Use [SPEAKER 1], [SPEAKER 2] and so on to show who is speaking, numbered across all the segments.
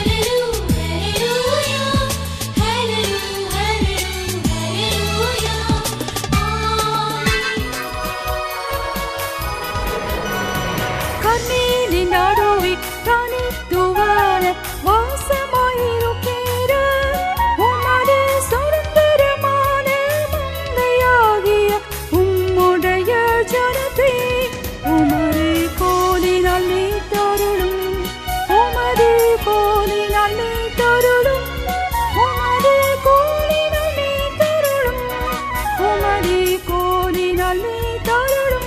[SPEAKER 1] கண்ணீரின் நடுவில் தனித்துவான வாசமாயிருக்கிற உமது சுதந்திரமான மந்தையாகிய உம்முடைய ஜனத்தை உமது கோலினால் நீ தருளும் உமது கோலினால் நீ தருளும் உமது கோலினால் நீ தருளும் உமது கோலினால் நீ தருளும்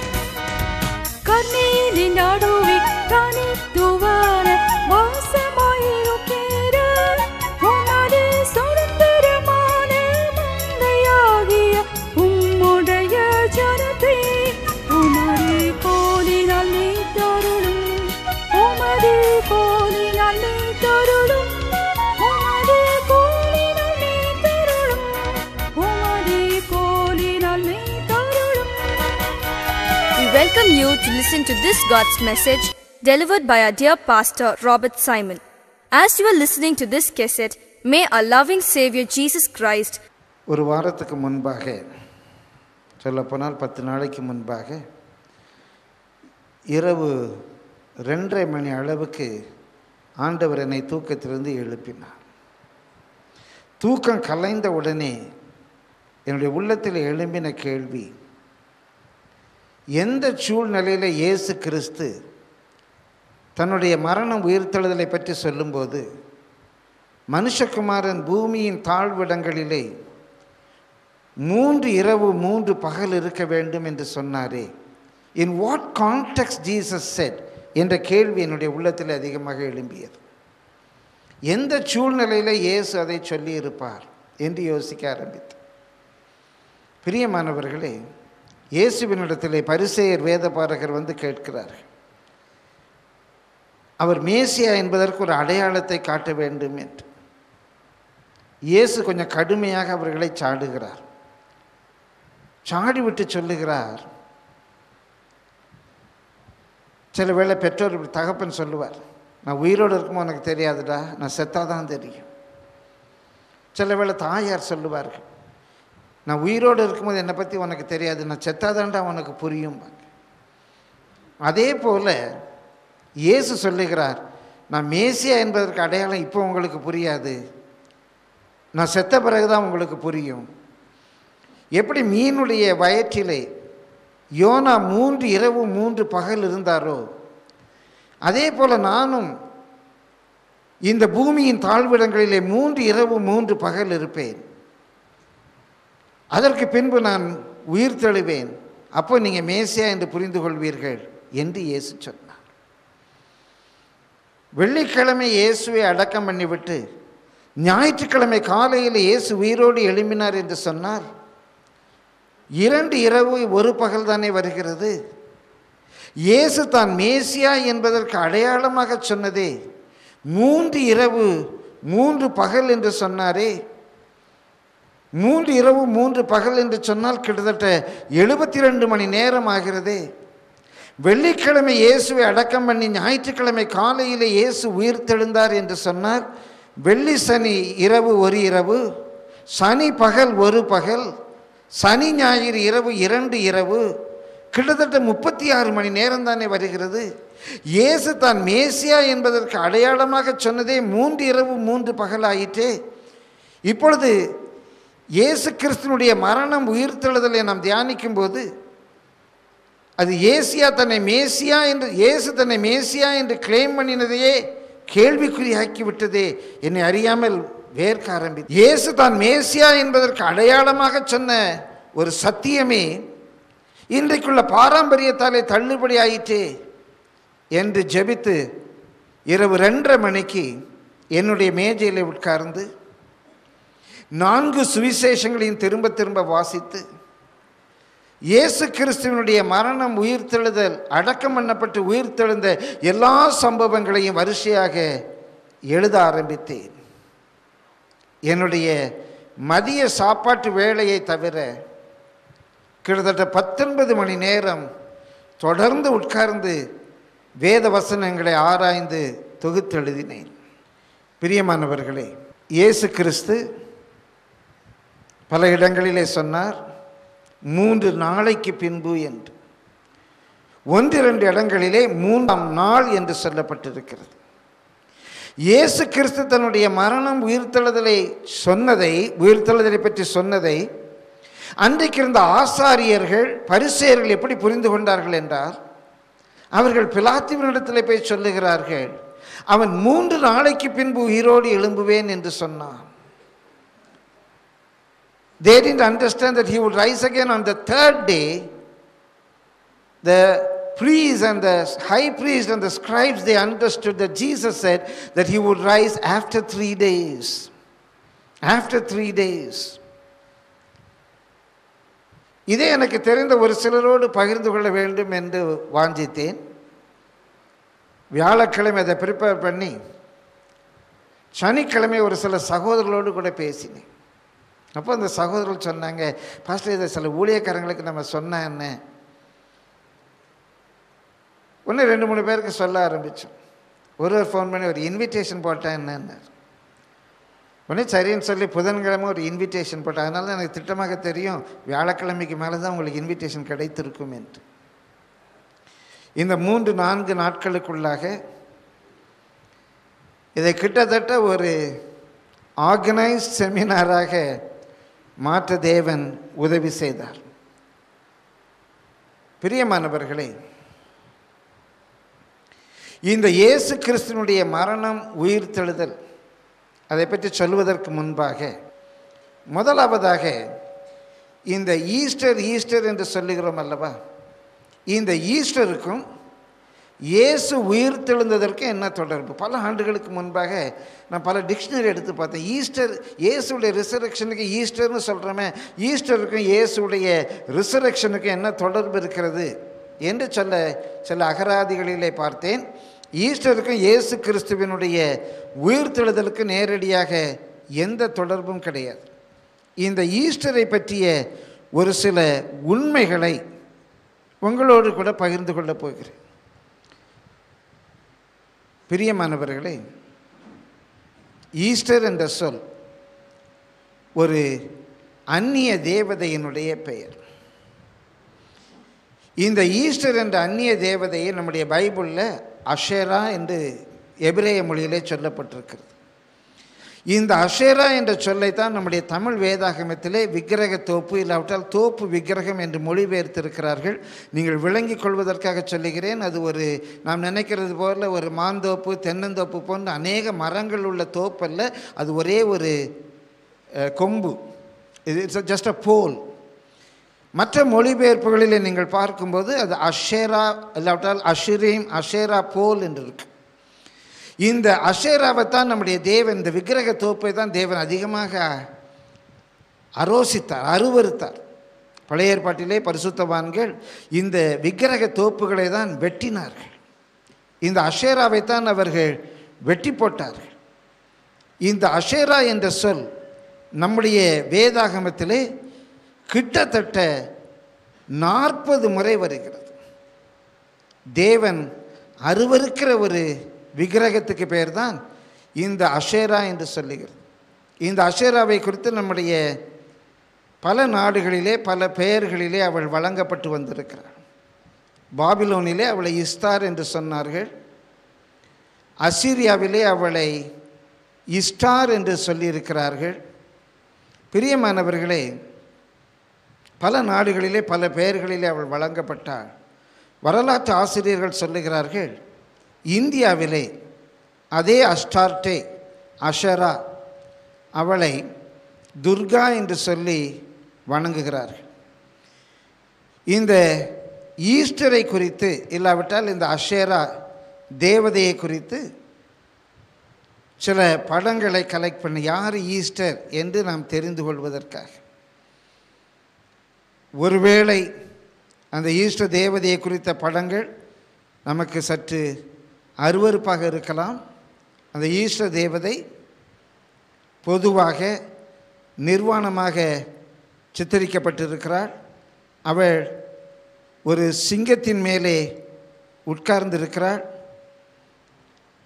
[SPEAKER 1] கண்ணீரின் நடுவில் தனித்துவான வாசமாயிருக்கிற உமது சுதந்திரமான மந்தையாகிய உம்முடைய ஜனத்தை உமது கோலினால் நீ தருளும் உமது கோலினால் நீ தருளும் உமது கோலினால் நீ தருளும் உமது கோலினால் நீ தருளும்
[SPEAKER 2] We welcome you to listen to this God's message delivered by our dear pastor Robert Simon. As you are listening to this cassette, may our loving Savior Jesus Christ
[SPEAKER 3] ஒரு வாரத்துக்கு முன்பாக சொல்லப்போனால் பத்து நாளைக்கு முன்பாக இரவு ரெண்டரை மணி அளவுக்கு ஆண்டவர் என்னை தூக்கத்திலிருந்து எழுப்பினார் தூக்கம் கலைந்த உடனே என்னுடைய உள்ளத்தில் எழும்பின கேள்வி எந்த சூழ்நிலையில் இயேசு கிறிஸ்து தன்னுடைய மரணம் உயிர்த்தெழுதலை பற்றி சொல்லும்போது மனுஷகுமாரன் பூமியின் தாழ்விடங்களிலே மூன்று இரவு மூன்று பகல் இருக்க வேண்டும் என்று சொன்னாரே in what context Jesus said என்ற கேள்வி என்னுடைய உள்ளத்தில் அதிகமாக எழும்பியது எந்த சூழ்நிலையில் இயேசு அதை சொல்லியிருப்பார் என்று யோசிக்க ஆரம்பித்து பிரியமானவர்களே இயேசுவினிடத்திலே பரிசேயர் வேதபாரகர் வந்து கேட்கிறார்கள் அவர் மேசியா என்பதற்கு ஒரு அடையாளத்தை காட்ட வேண்டும் என்று இயேசு கொஞ்சம் கடுமையாக அவர்களை சாடுகிறார் சாடி விட்டு சொல்லுகிறார் சில வேளை பெற்றோர் இப்படி தகப்பன் சொல்லுவார் நான் உயிரோடு இருக்குமோ உனக்கு தெரியாதுடா நான் செத்தாதான் தெரியும் சில வேளை தாயார் சொல்லுவார்கள் நான் உயிரோடு இருக்கும்போது என்னை பற்றி உனக்கு தெரியாது நான் செத்தாதான்டா உனக்கு புரியும் அதே போல் இயேசு சொல்லுகிறார் நான் மேசியா என்பதற்கு அடையாளம் இப்போ உங்களுக்கு புரியாது நான் செத்த பிறகு தான் உங்களுக்கு புரியும் எப்படி மீனுடைய வயிற்றிலே யோனா மூன்று இரவு மூன்று பகல் இருந்தாரோ அதே போல் நானும் இந்த பூமியின் தாழ்விடங்களிலே மூன்று இரவு மூன்று பகல் இருப்பேன் அதற்கு பின்பு நான் உயிர் தெழுவேன் அப்போ நீங்கள் மேசியா என்று புரிந்து கொள்வீர்கள் என்று இயேசு சொன்னார் வெள்ளிக்கிழமை இயேசுவை அடக்கம் பண்ணிவிட்டு ஞாயிற்றுக்கிழமை காலையில் இயேசு உயிரோடு எழும்பினார் என்று சொன்னார் இரண்டு இரவு ஒரு பகல் தானே வருகிறது இயேசு தான் மேசியா என்பதற்கு அடையாளமாக சொன்னதே மூன்று இரவு மூன்று பகல் என்று சொன்னாரே மூன்று இரவு மூன்று பகல் என்று சொன்னால் கிட்டத்தட்ட எழுபத்தி ரெண்டு மணி நேரம் ஆகிறதே வெள்ளிக்கிழமை இயேசுவை அடக்கம் பண்ணி ஞாயிற்றுக்கிழமை காலையில் இயேசு உயிர் தெழுந்தார் என்று சொன்னார் வெள்ளி சனி இரவு ஒரு இரவு சனி பகல் ஒரு பகல் சனி ஞாயிறு இரவு இரண்டு இரவு கிட்டத்தட்ட முப்பத்தி ஆறு மணி நேரம் தானே வருகிறது இயேசு தான் மேசியா என்பதற்கு அடையாளமாக சொன்னதே மூன்று இரவு மூன்று பகல் ஆயிற்றே இப்பொழுது இயேசு கிறிஸ்துனுடைய மரணம் உயிர்த்தெழுதலை நாம் தியானிக்கும் போது அது ஏசியா தன்னை மேசியா என்று இயேசு தன்னை மேசியா என்று கிளைம் பண்ணினதையே கேள்விக்குறியாக்கி விட்டதே என்னை அறியாமல் வேர்க்க ஆரம்பி இயேசு தான் மேசியா என்பதற்கு அடையாளமாக சொன்ன ஒரு சத்தியமே இன்றைக்குள்ள பாரம்பரியத்தாலே தள்ளுபடி ஆயிற்றே என்று ஜெபித்து இரவு ரெண்டரை மணிக்கு என்னுடைய மேஜையில் உட்கார்ந்து நான்கு சுவிசேஷங்களையும் திரும்ப திரும்ப வாசித்து இயேசு கிறிஸ்துவனுடைய மரணம் உயிர்த்தெழுதல் அடக்கம் பண்ணப்பட்டு உயிர்த்தெழுந்த எல்லா சம்பவங்களையும் வரிசையாக எழுத ஆரம்பித்தேன் என்னுடைய மதிய சாப்பாட்டு வேலையை தவிர கிட்டத்தட்ட பத்தொன்பது மணி நேரம் தொடர்ந்து உட்கார்ந்து வேத வசனங்களை ஆராய்ந்து தொகுத்தெழுதினேன் பிரியமானவர்களே இயேசு கிறிஸ்து பல இடங்களிலே சொன்னார் மூன்று நாளைக்கு பின்பு என்று ஒன்றிரண்டு இடங்களிலே மூன்றாம் நாள் என்று சொல்லப்பட்டிருக்கிறது இயேசு கிறிஸ்து தன்னுடைய மரணம் உயிர்த்தெழுதலை சொன்னதை உயிர்த்தெழுதலை பற்றி சொன்னதை அன்றைக்கு இருந்த ஆசாரியர்கள் பரிசேயர்கள் எப்படி புரிந்து கொண்டார்கள் என்றால் அவர்கள் பிலாத்துவினிடத்தில் போய் சொல்லுகிறார்கள் அவன் மூன்று நாளைக்கு பின்பு உயிரோடு எழும்புவேன் என்று சொன்னான் They didn't understand that he would rise again on the third day. The priests and the high priest and the scribes they understood that Jesus said that he would rise after three days. After three days. இதை எனக்கு தெரிந்த ஒரு சிலரோடு பகிர்ந்து கொள்ள வேண்டும் என்று வாஞ்சித்தேன் வியாழக்கிழமை அதை ப்ரிப்பேர் பண்ணி சனிக்கிழமை ஒரு சில சகோதரர்களோடு கூட பேசினேன் அப்போ அந்த சகோதரர்கள் சொன்னாங்க பாஸ்டர் இதை சில ஊழியக்காரங்களுக்கு நம்ம சொன்னா என்ன ஒன்று ரெண்டு மூணு பேருக்கு சொல்ல ஆரம்பித்தோம் ஒரு ஒரு ஃபோன் பண்ணி ஒரு இன்விடேஷன் போட்டேன் என்னன்னார் உடனே சரின்னு சொல்லி புதன்கிழமை ஒரு இன்விடேஷன் போட்டேன் அதனால தான் எனக்கு திட்டமாக தெரியும் வியாழக்கிழமைக்கு மேலே தான் உங்களுக்கு இன்விடேஷன் கிடைத்திருக்கும் என்று இந்த மூன்று நான்கு நாட்களுக்குள்ளாக இதை கிட்டத்தட்ட ஒரு ஆர்கனைஸ்ட் செமினாராக மாற்ற தேவன் உதவி செய்தார் பிரியமானவர்களே இந்த இயேசு கிறிஸ்துனுடைய மரணம் உயிர்த்தெழுதல் அதை பற்றி சொல்வதற்கு முன்பாக முதலாவதாக இந்த ஈஸ்டர் ஈஸ்டர் என்று சொல்லுகிறோம் அல்லவா இந்த ஈஸ்டருக்கும் இயேசு உயிர்த்தெழுந்ததற்கு என்ன தொடர்பு பல ஆண்டுகளுக்கு முன்பாக நான் பல டிக்ஷனரி எடுத்து பார்த்தேன் ஈஸ்டர் இயேசுடைய ரிசரக்ஷனுக்கு ஈஸ்டர்னு சொல்கிறோமே ஈஸ்டருக்கும் இயேசுடைய ரிசரக்ஷனுக்கும் என்ன தொடர்பு இருக்கிறது என்று சொல்ல சில அகராதிகளிலே பார்த்தேன் ஈஸ்டருக்கும் இயேசு கிறிஸ்துவினுடைய உயிர்த்தெழுதலுக்கு நேரடியாக எந்த தொடர்பும் கிடையாது இந்த ஈஸ்டரை பற்றிய ஒரு சில உண்மைகளை உங்களோடு கூட பகிர்ந்து கொள்ளப் போகிறேன் பிரியமானவர்களே ஈஸ்டர் என்ற சொல் ஒரு அந்நிய தேவதையினுடைய பெயர் இந்த ஈஸ்டர் என்ற அந்நிய தேவதையை நம்முடைய பைபிளில் அஷேரா என்று எபிரேய மொழியிலே சொல்லப்பட்டிருக்கிறது இந்த அஷேரா என்ற சொல்லைத்தான் நம்முடைய தமிழ் வேதாகமத்திலே விக்கிரக தோப்பு இல்லாவிட்டால் தோப்பு விக்கிரகம் என்று மொழிபெயர்த்திருக்கிறார்கள் நீங்கள் விளங்கிக் கொள்வதற்காக சொல்லுகிறேன் அது ஒரு நாம் நினைக்கிறது போல ஒரு மாந்தோப்பு தென்னந்தோப்பு போன்ற அநேக மரங்கள் உள்ள தோப்பு அல்ல அது ஒரே ஒரு அஹ், கொம்பு இது இட்ஸ் ஜஸ்ட் அ போல் மற்ற மொழிபெயர்ப்புகளிலே நீங்கள் பார்க்கும்போது அது அஷேரா இல்லாவிட்டால் அஷிரீம் அஷேரா போல் என்று இருக்கு இந்த அஷேராவை தான் நம்முடைய தேவன் இந்த விக்கிரக தோப்பை தான் தேவன் அதிகமாக அரோசித்தார் அருவருத்தார் பழைய ஏற்பாட்டிலே பரிசுத்தவான்கள் இந்த விக்கிரக தோப்புகளை தான் வெட்டினார்கள் இந்த அஷேராவை தான் அவர்கள் வெட்டி போட்டார்கள் இந்த அஷேரா என்ற சொல் நம்முடைய வேதாகமத்திலே கிட்டத்தட்ட நாற்பது முறை வருகிறது தேவன் அருவருக்கிற ஒரு விக்கிரகத்துக்கு பெயர் தான் இந்த அஷேரா என்று சொல்லுகிறது இந்த அஷேராவை குறித்து நம்முடைய பல நாடுகளிலே பல பெயர்களிலே அவள் வழங்கப்பட்டு வந்திருக்கிறாள் பாபிலோனிலே அவளை இஸ்தார் என்று சொன்னார்கள் அசீரியாவிலே அவளை இஸ்டார் என்று சொல்லியிருக்கிறார்கள் பிரியமானவர்களே பல நாடுகளிலே பல பெயர்களிலே அவள் வழங்கப்பட்டாள் வரலாற்று ஆசிரியர்கள் சொல்லுகிறார்கள் இந்தியாவிலே அதே அஸ்டார்டே அஷரா அவளை துர்கா என்று சொல்லி வணங்குகிறார்கள் இந்த ஈஸ்டரை குறித்து இல்லாவிட்டால் இந்த அஷேரா தேவதையை குறித்து சில படங்களை கலெக்ட் பண்ணி யார் ஈஸ்டர் என்று நாம் தெரிந்து கொள்வதற்காக ஒருவேளை அந்த ஈஸ்டர் தேவதையை குறித்த படங்கள் நமக்கு சற்று அருவருப்பாக இருக்கலாம் அந்த ஈஸ்டர் தேவதை பொதுவாக நிர்வாணமாக சித்தரிக்கப்பட்டிருக்கிறாள் அவள் ஒரு சிங்கத்தின் மேலே உட்கார்ந்திருக்கிறாள்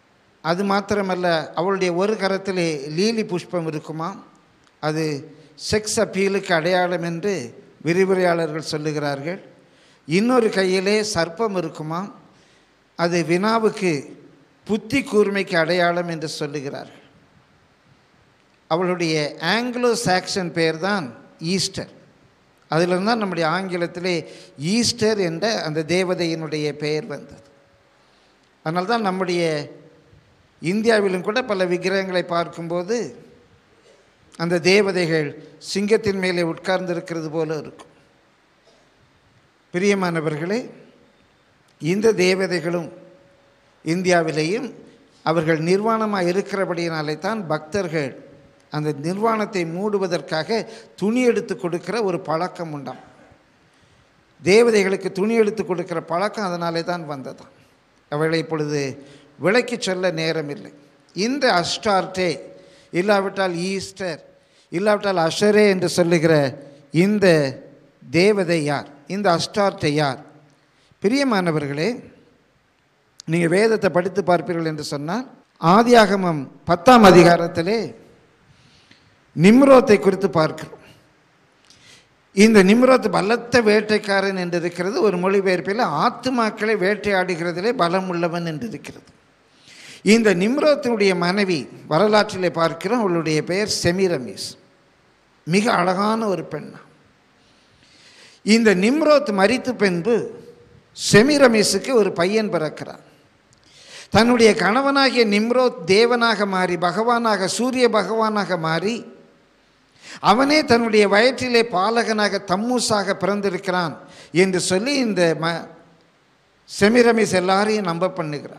[SPEAKER 3] அது மாத்திரமல்ல அவளுடைய ஒரு கரத்திலே லீலி புஷ்பம் இருக்குமா அது செக்ஸ் அப்பீலுக்கு அடையாளம் என்று விரிவுரையாளர்கள் சொல்லுகிறார்கள் இன்னொரு கையிலே சர்ப்பம் இருக்குமா அது வினாவுக்கு புத்தி கூர்மைக்கு அடையாளம் என்று சொல்லுகிறார்கள் அவளுடைய ஆங்கிலோ சாக்சன் பெயர் தான் ஈஸ்டர் அதிலிருந்து தான் நம்முடைய ஆங்கிலத்திலே ஈஸ்டர் என்ற அந்த தேவதையினுடைய பெயர் வந்தது அதனால தான் நம்முடைய இந்தியாவிலும் கூட பல விக்கிரகங்களை பார்க்கும்போது அந்த தேவதைகள் சிங்கத்தின் மேலே உட்கார்ந்திருக்கிறது போல இருக்கும் பிரியமானவர்களே இந்த தேவதைகளும் இந்தியாவிலேயும் அவர்கள் நிர்வாணமாக இருக்கிறபடியினாலே தான் பக்தர்கள் அந்த நிர்வாணத்தை மூடுவதற்காக துணி எடுத்து கொடுக்கிற ஒரு பழக்கம் உண்டாம் தேவதைகளுக்கு துணி எடுத்து கொடுக்கிற பழக்கம் அதனாலே தான் வந்ததாம் அவளை இப்பொழுது விளக்கி சொல்ல நேரமில்லை இந்த அஸ்டார்டே இல்லாவிட்டால் ஈஸ்டர் இல்லாவிட்டால் அஷரே என்று சொல்லுகிற இந்த தேவதை யார் இந்த அஸ்டார்டே யார் பிரியமானவர்களே நீங்கள் வேதத்தை படித்து பார்ப்பீர்கள் என்று சொன்னால் ஆதியாகமம் பத்தாம் அதிகாரத்திலே நிம்ரோத்தை குறித்து பார்க்கிறோம் இந்த நிம்ரோத் பலத்த வேட்டைக்காரன் என்று இருக்கிறது ஒரு மொழிபெயர்ப்பில் ஆத்துமாக்களை வேட்டையாடுகிறதிலே பலம் உள்ளவன் என்று இருக்கிறது இந்த நிம்ரோத்தினுடைய மனைவி வரலாற்றிலே பார்க்கிறோம் அவளுடைய பெயர் செமிரமீஸ் மிக அழகான ஒரு பெண் இந்த நிம்ரோத் மரித்து பின்பு செமிரமீஸுக்கு ஒரு பையன் பிறக்கிறான் தன்னுடைய கணவனாகிய நிம்ரோத் தேவனாக மாறி பகவானாக சூரிய பகவானாக மாறி அவனே தன்னுடைய வயிற்றிலே பாலகனாக தம்மூசாக பிறந்திருக்கிறான் என்று சொல்லி இந்த ம செமிரமிஸ் எல்லாரையும் நம்ப பண்ணுகிறார்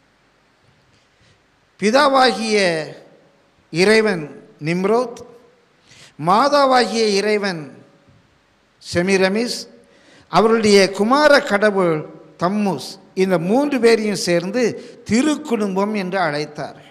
[SPEAKER 3] பிதாவாகிய இறைவன் நிம்ரோத் மாதாவாகிய இறைவன் செமிரமிஸ் அவருடைய குமார கடவுள் தம்மூஸ் இந்த மூன்று பேரையும் சேர்ந்து திருக்குடும்பம் என்று அழைத்தார்கள்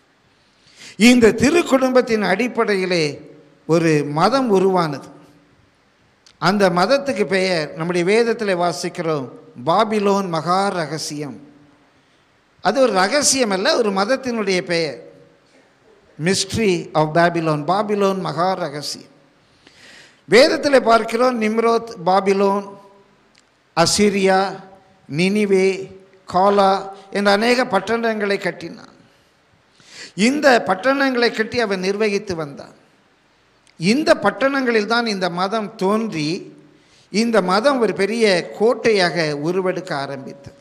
[SPEAKER 3] இந்த திருக்குடும்பத்தின் அடிப்படையிலே ஒரு மதம் உருவானது அந்த மதத்துக்கு பெயர் நம்முடைய வேதத்தில் வாசிக்கிறோம் பாபிலோன் மகா ரகசியம் அது ஒரு ரகசியம் அல்ல ஒரு மதத்தினுடைய பெயர் மிஸ்ட்ரி ஆஃப் பாபிலோன் பாபிலோன் மகா ரகசியம் வேதத்தில் பார்க்கிறோம் Nimrod Babylon Assyria Nineveh Calah என்ற அநேக பட்டணங்களை கட்டினான் இந்த பட்டணங்களை கட்டி அவன் நிர்வகித்து வந்தான் இந்த பட்டணங்களில் தான் இந்த மதம் தோன்றி இந்த மதம் ஒரு பெரிய கோட்டையாக உருவெடுக்க ஆரம்பித்தது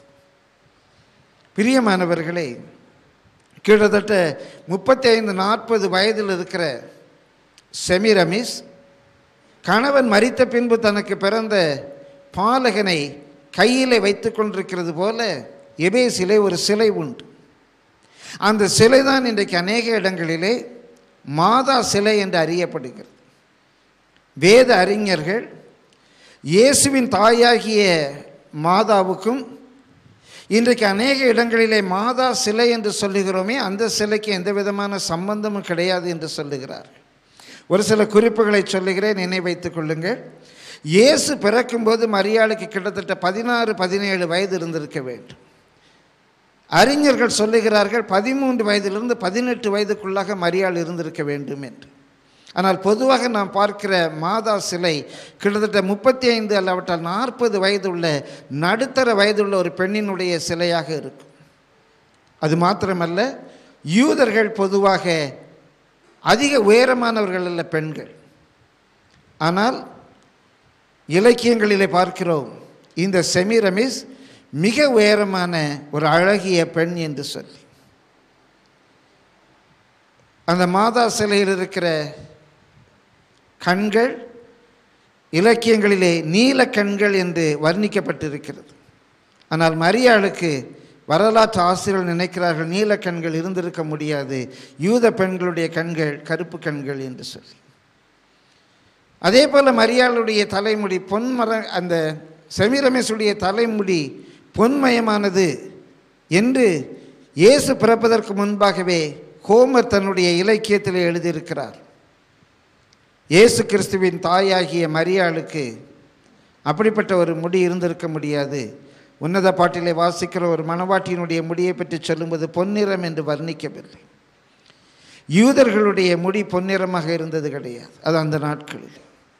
[SPEAKER 3] பிரியமானவர்களே கிட்டத்தட்ட முப்பத்தி ஐந்து நாற்பது வயதில் இருக்கிற செமிரமிஸ் கணவன் மரித்த பின்பு தனக்கு பிறந்த பாலகனை கையில் வைத்து கொண்டிருக்கிறது போல எபேசிலே ஒரு சிலை உண்டு அந்த சிலை தான் இன்றைக்கு அநேக இடங்களிலே மாதா சிலை என்று அறியப்படுகிறது வேத அறிஞர்கள் இயேசுவின் தாயாகிய மாதாவுக்கும் இன்றைக்கு அநேக இடங்களிலே மாதா சிலை என்று சொல்லுகிறோமே அந்த சிலைக்கு எந்த விதமான சம்பந்தமும் கிடையாது என்று சொல்லுகிறார்கள் ஒரு சில குறிப்புகளை சொல்லுகிறேன் நினைவைத்துக் கொள்ளுங்கள் இயேசு பிறக்கும்போது மரியாளுக்கு கிட்டத்தட்ட பதினாறு பதினேழு வயது இருந்திருக்க வேண்டும் அறிஞர்கள் சொல்லுகிறார்கள் பதிமூன்று வயதிலிருந்து பதினெட்டு வயதுக்குள்ளாக மரியாள் இருந்திருக்க வேண்டும் என்று ஆனால் பொதுவாக நாம் பார்க்கிற மாதா சிலை கிட்டத்தட்ட முப்பத்தி ஐந்து அல்லாவிட்டால் நாற்பது வயதுள்ள நடுத்தர வயதுள்ள ஒரு பெண்ணினுடைய சிலையாக இருக்கும் அது மாத்திரமல்ல யூதர்கள் பொதுவாக அதிக உயரமானவர்கள் அல்ல பெண்கள் ஆனால் இலக்கியங்களிலே பார்க்கிறோம் இந்த செமிரமிஸ் மிக உயரமான ஒரு அழகிய பெண் என்று சொல்லி அந்த மாதா சிலையில் இருக்கிற கண்கள் இலக்கியங்களிலே நீல கண்கள் என்று வர்ணிக்கப்பட்டிருக்கிறது ஆனால் மரியாளுக்கு வரலாற்று ஆசிரியர்கள் நினைக்கிறார்கள் நீல கண்கள் இருந்திருக்க முடியாது யூத பெண்களுடைய கண்கள் கருப்பு கண்கள் என்று சொல்லி அதே போல் மரியாளுடைய தலைமுடி பொன்மர அந்த செமிரமேசுடைய தலைமுடி பொன்மயமானது என்று இயேசு பிறப்பதற்கு முன்பாகவே ஹோமர் தன்னுடைய இலக்கியத்தில் எழுதியிருக்கிறார் இயேசு கிறிஸ்துவின் தாயாகிய மரியாளுக்கு அப்படிப்பட்ட ஒரு முடி இருந்திருக்க முடியாது உன்னத பாட்டிலே வாசிக்கிற ஒரு மணவாட்டியினுடைய முடியை பற்றி சொல்லும்போது பொன்னிறம் என்று வர்ணிக்கவில்லை யூதர்களுடைய முடி பொன்னிறமாக இருந்தது கிடையாது அது அந்த நாட்களில்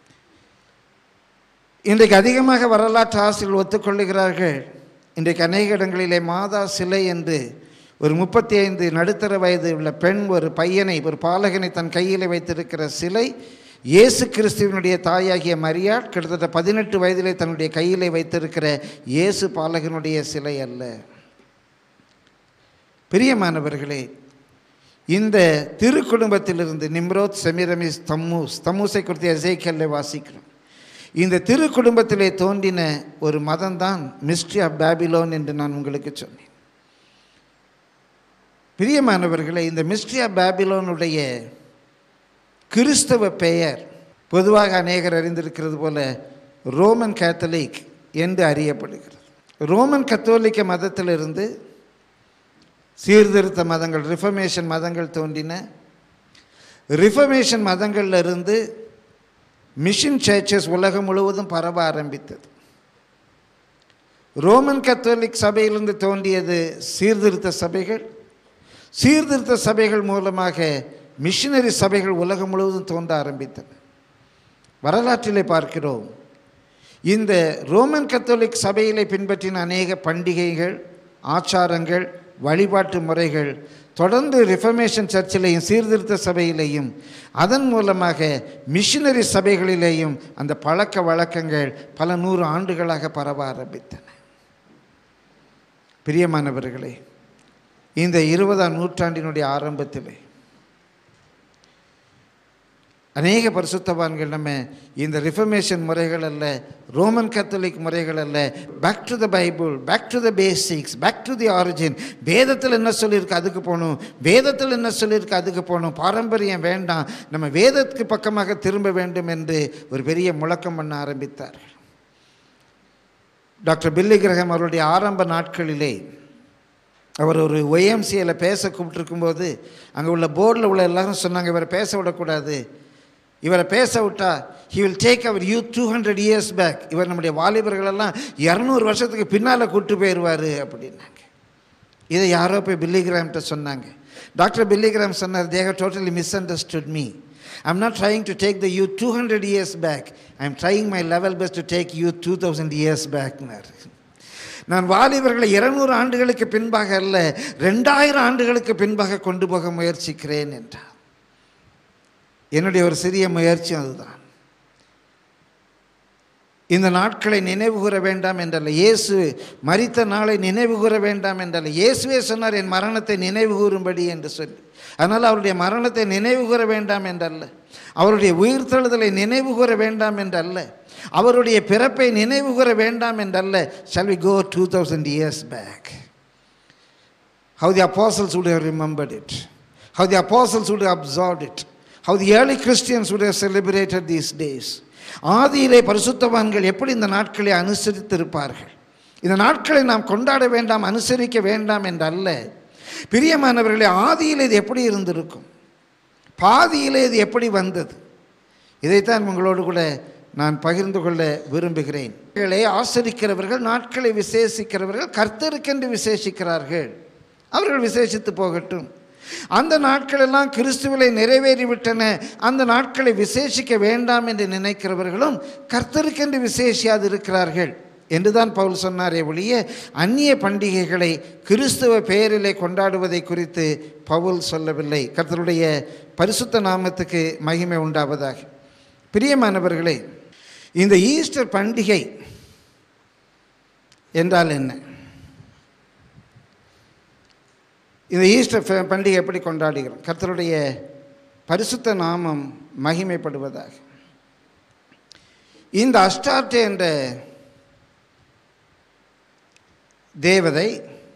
[SPEAKER 3] இன்றைக்கு அதிகமாக வரலாற்று ஆசிரியர்கள் ஒத்துக்கொள்ளுகிறார்கள் இன்றைக்கு அநேக இடங்களிலே மாதா சிலை என்று ஒரு முப்பத்தி ஐந்து நடுத்தர வயது உள்ள பெண் ஒரு பையனை ஒரு பாலகனை தன் கையில் வைத்திருக்கிற சிலை இயேசு கிறிஸ்துவனுடைய தாயாகிய மரியாள் கிட்டத்தட்ட பதினெட்டு வயதிலே தன்னுடைய கையிலே வைத்திருக்கிற இயேசு பாலகனுடைய சிலை அல்ல பிரியமானவர்களே இந்த திருக்குடும்பத்திலிருந்து நிம்ரோத் செமிரமிஸ் தம்மூஸ் தம்மூஸை குறித்து எசைக்கல்ல வாசிக்கிறோம் இந்த திரு குடும்பத்திலே தோன்றின ஒரு மதம்தான் மிஸ்ட்ரி ஆஃப் பேபிலோன் என்று நான் உங்களுக்கு சொன்னேன் பிரியமானவர்களே இந்த மிஸ்ட்ரி ஆஃப் பேபிலோனுடைய கிறிஸ்தவ பெயர் பொதுவாக அநேகர் அறிந்திருக்கிறது போல ரோமன் கேத்தலிக் என்று அறியப்படுகிறது ரோமன் கத்தோலிக்க மதத்திலிருந்து சீர்திருத்த மதங்கள் ரிஃபர்மேஷன் மதங்கள் தோன்றின ரிஃபர்மேஷன் மதங்கள்ல இருந்து மிஷன் சர்ச்சஸ் உலகம் முழுவதும் பரவ ஆரம்பித்தது ரோமன் கத்தோலிக் சபையிலிருந்து தோன்றியது சீர்திருத்த சபைகள் சீர்திருத்த சபைகள் மூலமாக மிஷினரி சபைகள் உலகம் முழுவதும் தோன்ற ஆரம்பித்தன வரலாற்றிலே பார்க்கிறோம் இந்த ரோமன் கத்தோலிக் சபையிலே பின்பற்றின அநேக பண்டிகைகள் ஆச்சாரங்கள் வழிபாட்டு முறைகள் தொடர்ந்து ரிஃபர்மேஷன் சர்ச்சிலையும் சீர்திருத்த சபையிலேயும் அதன் மூலமாக மிஷினரி சபைகளிலேயும் அந்த பழக்க வழக்கங்கள் பல நூறு ஆண்டுகளாக பரவ ஆரம்பித்தன பிரியமானவர்களே இந்த இருபதாம் நூற்றாண்டினுடைய ஆரம்பத்திலே அநேக பரிசுத்தவான்கள் நம்ம இந்த ரிஃபர்மேஷன் முறைகள் அல்ல ரோமன் கத்தோலிக் முறைகள் அல்ல back to the Bible back to the basics back to the origin வேதத்தில் என்ன சொல்லியிருக்கு அதுக்கு போகணும் வேதத்தில் என்ன சொல்லியிருக்கு அதுக்கு போகணும் பாரம்பரியம் வேண்டாம் நம்ம வேதத்துக்கு பக்கமாக திரும்ப வேண்டும் என்று ஒரு பெரிய முழக்கம் பண்ண ஆரம்பித்தார் டாக்டர் பில்லி கிரகம் அவருடைய ஆரம்ப நாட்களிலே அவர் ஒரு ஒய்எம்சியில் பேச கூப்பிட்டுருக்கும்போது அங்கே உள்ள போர்டில் உள்ள எல்லாரும் சொன்னாங்க இவரை பேச விடக்கூடாது இவரை பேச விட்டா he will take our youth two hundred years back இவர் நம்முடைய வாலிபர்களெல்லாம் இரநூறு வருஷத்துக்கு பின்னால் கூட்டு போயிடுவார் அப்படின்னாங்க இதை யாரோ போய் பில்லிகிராம்கிட்ட சொன்னாங்க டாக்டர் பில்லிகிராம் சொன்னார் they totally misunderstood me I'm not trying to take the youth two hundred years back I am trying my level best to take youth two thousand years பேக்னார் நான் வாலிபர்களை இருநூறு ஆண்டுகளுக்கு பின்பாக அல்ல ரெண்டாயிரம் ஆண்டுகளுக்கு பின்பாக கொண்டு போக முயற்சிக்கிறேன் என்றார் என்னுடைய ஒரு சிறிய முயற்சி அதுதான் இந்த நாட்களை நினைவு கூற வேண்டாம் என்றல்ல இயேசு மரித்த நாளை நினைவு கூற வேண்டாம் என்றல்ல இயேசுவே சொன்னார் என் மரணத்தை நினைவு கூறும்படி என்று சொல்லி அதனால் அவருடைய மரணத்தை நினைவு கூற வேண்டாம் என்றல்ல அவருடைய உயிர்த்தெழுதலை நினைவு கூற வேண்டாம் என்றல்ல அவருடைய பிறப்பை நினைவு கூற வேண்டாம் என்றல்ல shall we go two thousand years back how the apostles would have remembered it, how the apostles would have absorbed it, how the early Christians would have celebrated these days. ஆதியிலே பரிசுத்தவான்கள் எப்படி இந்த நாட்களை அனுசரித்திருப்பார்கள் இந்த நாட்களை நாம் கொண்டாட வேண்டாம் அனுசரிக்க வேண்டாம் என்றல்ல பிரியமானவர்களே ஆதியில் இது எப்படி இருந்திருக்கும் பாதியிலே இது எப்படி வந்தது இதைத்தான் உங்களோடு கூட நான் பகிர்ந்து கொள்ள விரும்புகிறேன் நாட்களை ஆசரிக்கிறவர்கள் நாட்களை விசேஷிக்கிறவர்கள் கர்த்தருக்கென்று விசேஷிக்கிறார்கள் அவர்கள் விசேஷித்து போகட்டும் அந்த நாட்களெல்லாம் கிறிஸ்துவிலை நிறைவேறிவிட்டன அந்த நாட்களை விசேஷிக்க வேண்டாம் என்று நினைக்கிறவர்களும் கர்த்தருக்கென்று விசேஷியாது இருக்கிறார்கள் என்றுதான் பவுல் சொன்னாரே ஒழிய அந்நிய பண்டிகைகளை கிறிஸ்துவ பெயரிலே கொண்டாடுவதை குறித்து பவுல் சொல்லவில்லை கர்த்தருடைய பரிசுத்த நாமத்துக்கு மகிமை உண்டாவதாக பிரியமானவர்களே இந்த ஈஸ்டர் பண்டிகை என்றால் என்ன இந்த ஈஸ்டர் ஃபெ- பண்டிகை எப்படி கொண்டாடுகிறோம் கர்த்தருடைய பரிசுத்த நாமம் மகிமைப்படுவதாக இந்த அஸ்டார்டே என்ற தேவதை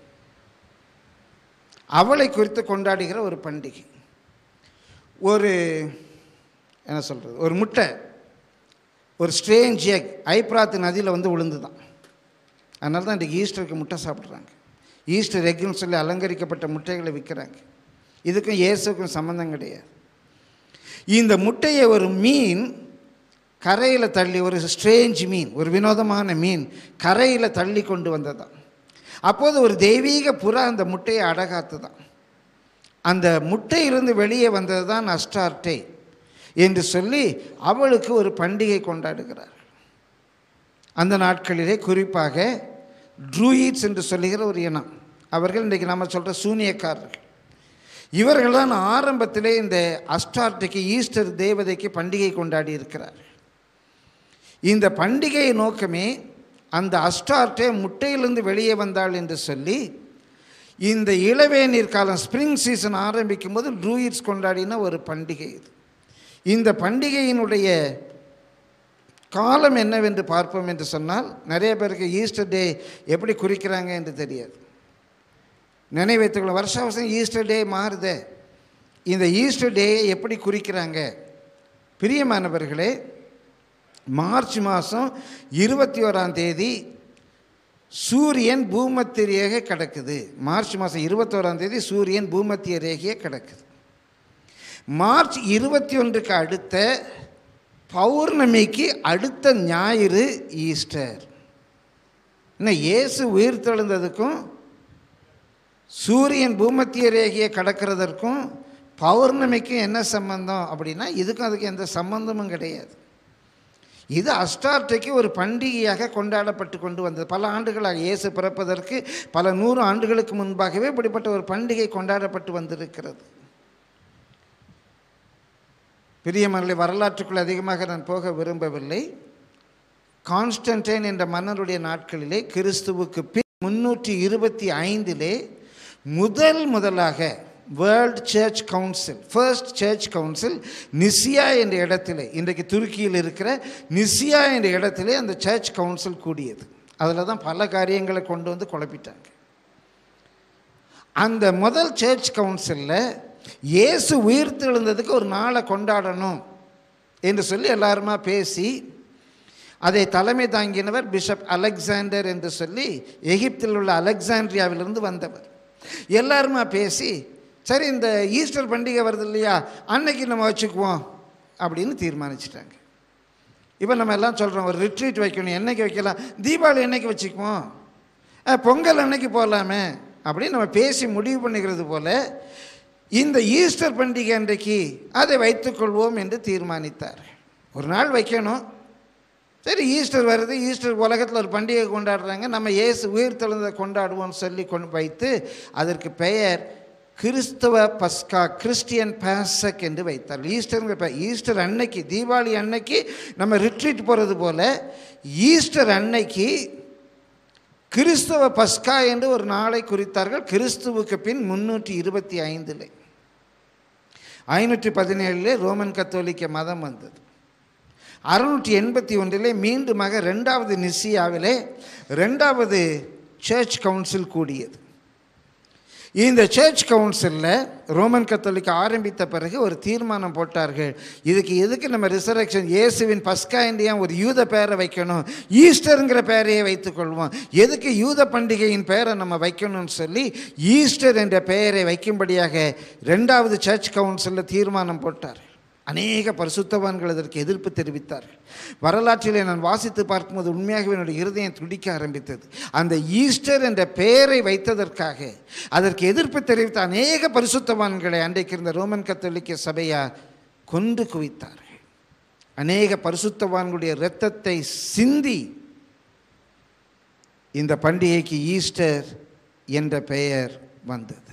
[SPEAKER 3] அவளை குறித்து கொண்டாடுகிற ஒரு பண்டிகை ஒரு என்ன சொல்கிறது ஒரு முட்டை ஒரு ஸ்ட்ரேஞ்ச் எக் ஐப்ராத்து நதியில் வந்து விழுந்துதான் அதனால தான் இன்றைக்கி ஈஸ்டருக்கு முட்டை சாப்பிட்றாங்க ஈஸ்டர் எக்குன்னு சொல்லி அலங்கரிக்கப்பட்ட முட்டைகளை விற்கிறாங்க இதுக்கும் இயேசுக்கும் சம்மந்தம் கிடையாது இந்த முட்டையை ஒரு மீன் கரையில் தள்ளி ஒரு ஸ்ட்ரேஞ்ச் மீன் ஒரு வினோதமான மீன் கரையில் தள்ளி கொண்டு வந்ததாம் அப்போது ஒரு தெய்வீக புறா அந்த முட்டையை அடகாத்துதான் அந்த முட்டையிலிருந்து வெளியே வந்தது தான் அஸ்டார்டே என்று சொல்லி அவளுக்கு ஒரு பண்டிகை கொண்டாடுகிறார் அந்த நாட்களிலே குறிப்பாக ட்ரூயிட்ஸ் என்று சொல்லுகிற ஒரு இனம் அவர்கள் இன்றைக்கு நம்ம சொல்கிற சூனியக்காரர்கள் இவர்கள் தான் ஆரம்பத்திலே இந்த அஸ்டார்டிக்கு ஈஸ்டர் தேவதைக்கு பண்டிகை கொண்டாடி இருக்கிறார் இந்த பண்டிகை நோக்கமே அந்த அஸ்டார்டே முட்டையிலிருந்து வெளியே வந்தாள் என்று சொல்லி இந்த இளவேநீர் காலம் ஸ்ப்ரிங் சீசன் ஆரம்பிக்கும் போது ட்ரூயிட்ஸ் கொண்டாடின ஒரு பண்டிகை இது இந்த பண்டிகையினுடைய காலம் என்னவென்று பார்ப்போம் என்று சொன்னால் நிறைய பேருக்கு ஈஸ்டர் டே எப்படி குறிக்கிறாங்க என்று தெரியாது நினைவைத்துக்கொள்ள வருஷ வருஷம் ஈஸ்டர் டே மாறுதே இந்த ஈஸ்டர் டேயை எப்படி குறிக்கிறாங்க பிரியமானவர்களே மார்ச் மாதம் இருபத்தி ஓராம் தேதி சூரியன் பூமத்திய ரேகை கிடக்குது மார்ச் மாதம் இருபத்தோராம் தேதி சூரியன் பூமத்திய ரேகையை கிடக்குது மார்ச் இருபத்தி ஒன்றுக்கு அடுத்த பௌர்ணமிக்கு அடுத்த ஞாயிறு ஈஸ்டர் இன்னும் இயேசு உயிர் தெழுந்ததுக்கும் சூரியன் பூமத்திய ரேகையை கடக்கிறதற்கும் பௌர்ணமிக்கும் என்ன சம்பந்தம் அப்படின்னா இதுக்கும் அதுக்கு எந்த சம்பந்தமும் கிடையாது இது அஸ்டார்டைக்கு ஒரு பண்டிகையாக கொண்டாடப்பட்டு கொண்டு வந்தது பல ஆண்டுகளாக இயேசு பிறப்பதற்கு பல நூறு ஆண்டுகளுக்கு முன்பாகவே இப்படிப்பட்ட ஒரு பண்டிகை கொண்டாடப்பட்டு வந்திருக்கிறது பிரியமர்களை வரலாற்றுக்குள் அதிகமாக நான் போக விரும்பவில்லை கான்ஸ்டன்டைன் என்ற மன்னருடைய நாட்களிலே கிறிஸ்துவுக்கு பின் முன்னூற்றி இருபத்தி ஐந்திலே முதல் முதலாக world church council first church council Nicaea என்ற இடத்திலே இன்றைக்கு துருக்கியில் இருக்கிற நிசியா என்ற இடத்திலே அந்த சர்ச் கவுன்சில் கூடியது அதில் தான் பல காரியங்களை கொண்டு வந்து குழப்பிட்டாங்க அந்த முதல் சர்ச் கவுன்சிலில் இயேசு உயிர் தெழுந்ததுக்கு ஒரு நாளை கொண்டாடணும் என்று சொல்லி எல்லாருமா பேசி அதை தலைமை தாங்கினவர் பிஷப் அலெக்சாண்டர் என்று சொல்லி எகிப்தில் உள்ள அலெக்சாண்ட்ரியாவிலிருந்து வந்தவர் எல்லாருமா பேசி சரி இந்த ஈஸ்டர் பண்டிகை வருது இல்லையா அன்னைக்கு நம்ம வச்சுக்குவோம் அப்படின்னு தீர்மானிச்சிட்டாங்க இப்போ நம்ம எல்லாம் சொல்கிறோம் ஒரு ரிட்ரீட் வைக்கணும் என்னைக்கு வைக்கலாம் தீபாவளி என்னைக்கு வச்சுக்குவோம் அஹ், பொங்கல் அன்னைக்கு போகலாமே அப்படின்னு நம்ம பேசி முடிவு பண்ணுகிறது போல இந்த ஈஸ்டர் பண்டிகை அன்றைக்கு அதை வைத்துக்கொள்வோம் என்று தீர்மானித்தார் ஒரு நாள் வைக்கணும் சரி ஈஸ்டர் வருது ஈஸ்டர் உலகத்தில் ஒரு பண்டிகை கொண்டாடுறாங்க நம்ம இயேசு உயிர் தெழுந்ததை கொண்டாடுவோம்னு சொல்லி கொண்டு வைத்து அதற்கு பெயர் கிறிஸ்தவ பஸ்கா கிறிஸ்டியன் பாசக் என்று வைத்தார் ஈஸ்டருங்கிற பெயர் ஈஸ்டர் அன்னைக்கு தீபாவளி அன்னைக்கு நம்ம ரிட்ரீட் போகிறது போல ஈஸ்டர் அன்னைக்கு கிறிஸ்தவ பஸ்கா என்று ஒரு நாளை குறித்தார்கள் கிறிஸ்துவுக்கு பின் முன்னூற்றி இருபத்தி ஐந்தில் ஐநூற்றி பதினேழிலே ரோமன் கத்தோலிக்க மதம் வந்தது அறுநூற்றி எண்பத்தி ஒன்றிலே மீண்டுமாக ரெண்டாவது நிசியாவிலே ரெண்டாவது சர்ச் கவுன்சில் கூடியது இந்த சர்ச் கவுன்சிலில் ரோமன் கத்தோலிக்க ஆரம்பித்த பிறகு ஒரு தீர்மானம் போட்டார்கள் இதுக்கு எதுக்கு நம்ம ரிசரக்ஷன் இயேசுவின் பஸ்கா இந்தியா ஒரு யூத பேரை வைக்கணும் ஈஸ்டருங்கிற பேரையே வைத்துக்கொள்வோம் எதுக்கு யூத பண்டிகையின் பெயரை நம்ம வைக்கணும்னு சொல்லி ஈஸ்டர் என்ற பெயரை வைக்கும்படியாக ரெண்டாவது சர்ச் கவுன்சிலில் தீர்மானம் போட்டார் அநேக பரிசுத்தவான்கள் அதற்கு எதிர்ப்பு தெரிவித்தார்கள் வரலாற்றிலே நான் வாசித்து பார்க்கும்போது உண்மையாகவே என்னுடைய இருதயம் துடிக்க ஆரம்பித்தது அந்த ஈஸ்டர் என்ற பெயரை வைத்ததற்காக அதற்கு எதிர்ப்பு தெரிவித்த அநேக பரிசுத்தவான்களை அன்றைக்கு இருந்த ரோமன் கத்தோலிக்க சபையார் கொண்டு குவித்தார்கள் அநேக பரிசுத்தவான்களுடைய இரத்தத்தை சிந்தி இந்த பண்டிகைக்கு ஈஸ்டர் என்ற பெயர் வந்தது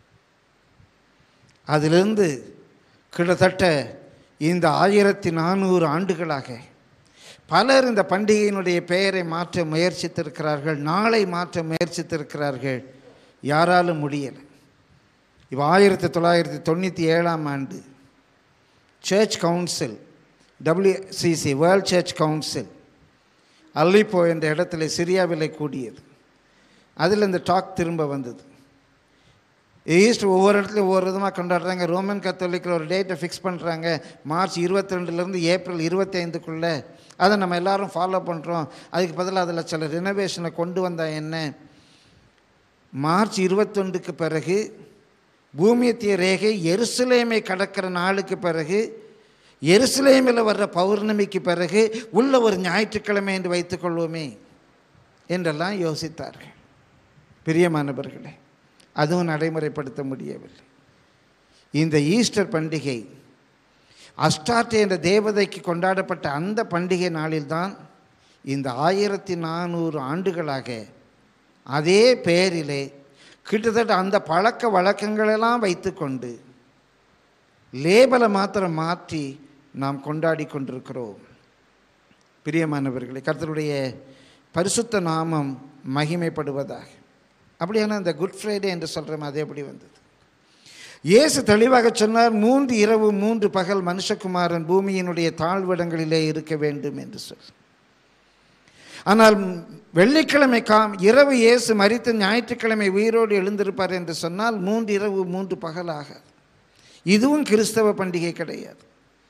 [SPEAKER 3] அதிலிருந்து கிட்டத்தட்ட இந்த ஆயிரத்தி நானூறு ஆண்டுகளாக பலர் இந்த பண்டிகையினுடைய பெயரை மாற்ற முயற்சித்திருக்கிறார்கள் நாளை மாற்ற முயற்சித்திருக்கிறார்கள் யாராலும் முடியலை இப்போ ஆயிரத்தி தொள்ளாயிரத்தி தொண்ணூற்றி ஏழாம் ஆண்டு church council WCC world church council Aleppo என்ற இடத்துல சிரியாவிலே கூடியது அதில் இந்த டாக் திரும்ப வந்தது ஈஸ்டர் ஒவ்வொரு இடத்துலையும் ஒவ்வொரு விதமாக கொண்டாடுறாங்க ரோமன் கத்தோலிக்கில் ஒரு டேட்டை ஃபிக்ஸ் பண்ணுறாங்க மார்ச் இருபத்தி ரெண்டுலேருந்து ஏப்ரல் இருபத்தி ஐந்துக்குள்ளே அதை நம்ம எல்லாரும் ஃபாலோ பண்ணுறோம் அதுக்கு பதிலாக அதில் சில ரினோவேஷனை கொண்டு வந்தால் என்ன மார்ச் இருபத்தொண்டுக்கு பிறகு பூமியத்திய ரேகை எருசலேமை கடக்கிற நாளுக்கு பிறகு எருசலேமில் வர்ற பௌர்ணமிக்கு பிறகு உள்ள ஒரு ஞாயிற்றுக்கிழமை என்று வைத்துக்கொள்வோமே என்றெல்லாம் யோசித்தார்கள் பிரியமானவர்களே அதுவும் நடைமுறைப்படுத்த முடியவில்லை இந்த ஈஸ்டர் பண்டிகை அஸ்டார்ட் என்ற தேவதைக்கு கொண்டாடப்பட்ட அந்த பண்டிகை நாளில்தான் இந்த ஆயிரத்தி நானூறு ஆண்டுகளாக அதே பெயரிலே கிட்டத்தட்ட அந்த பழக்க வழக்கங்களெல்லாம் வைத்துக்கொண்டு லேபலை மாத்திரம் மாற்றி நாம் கொண்டாடி கொண்டிருக்கிறோம் பிரியமானவர்களே கர்த்தருடைய பரிசுத்த நாமம் மகிமைப்படுவதாக அப்படியான அந்த குட் ஃப்ரைடே என்று சொல்கிறோம் அது எப்படி வந்தது இயேசு தெளிவாக சொன்னார் மூன்று இரவு மூன்று பகல் மனுஷகுமாரன் பூமியினுடைய தாழ்விடங்களிலே இருக்க வேண்டும் என்று சொல் ஆனால் வெள்ளிக்கிழமை காம் இரவு இயேசு மறித்த ஞாயிற்றுக்கிழமை உயிரோடு எழுந்திருப்பார் என்று சொன்னால் மூன்று இரவு மூன்று பகலாக இதுவும் கிறிஸ்தவ பண்டிகை கிடையாது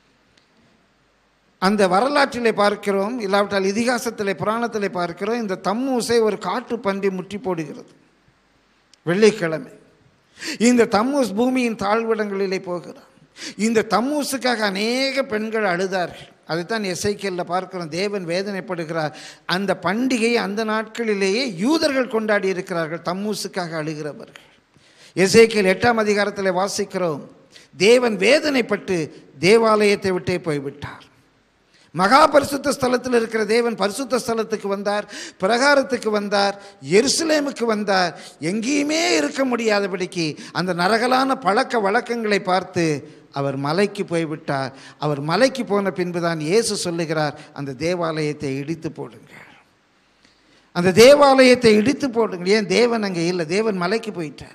[SPEAKER 3] அந்த வரலாற்றிலே பார்க்கிறோம் இல்லாவிட்டால் இதிகாசத்திலே புராணத்திலே பார்க்கிறோம் இந்த தம்மூசை ஒரு காட்டு பன்றி முற்றி போடுகிறது வெள்ளிக்கிழமை இந்த தம்மூஸ் பூமியின் தாழ்விடங்களிலே போகிறார் இந்த தம்மூசுக்காக அநேக பெண்கள் அழுதார்கள் அதைத்தான் எசைக்கல்ல பார்க்கிறோம் தேவன் வேதனைப்படுகிறார் அந்த பண்டிகையை அந்த நாட்களிலேயே யூதர்கள் கொண்டாடி இருக்கிறார்கள் தம்மூசுக்காக அழுகிறவர்கள் எசைக்கல் எட்டாம் அதிகாரத்தில் வாசிக்கிறோம் தேவன் வேதனைப்பட்டு தேவாலயத்தை விட்டே போய்விட்டார் மகா பரிசுத்த ஸ்தலத்தில் இருக்கிற தேவன் பரிசுத்த ஸ்தலத்துக்கு வந்தார் பிரகாரத்துக்கு வந்தார் எருசலேமுக்கு வந்தார் எங்கேயுமே இருக்க முடியாதபடிக்கு அந்த நரகலான பழக்க வழக்கங்களை பார்த்து அவர் மலைக்கு போய்விட்டார் அவர் மலைக்கு போன பின்புதான் இயேசு சொல்லுகிறார் அந்த தேவாலயத்தை இடித்து போடுங்கள் அந்த தேவாலயத்தை இடித்து போடுங்கள் ஏன் தேவன் அங்கே இல்லை தேவன் மலைக்கு போயிட்டார்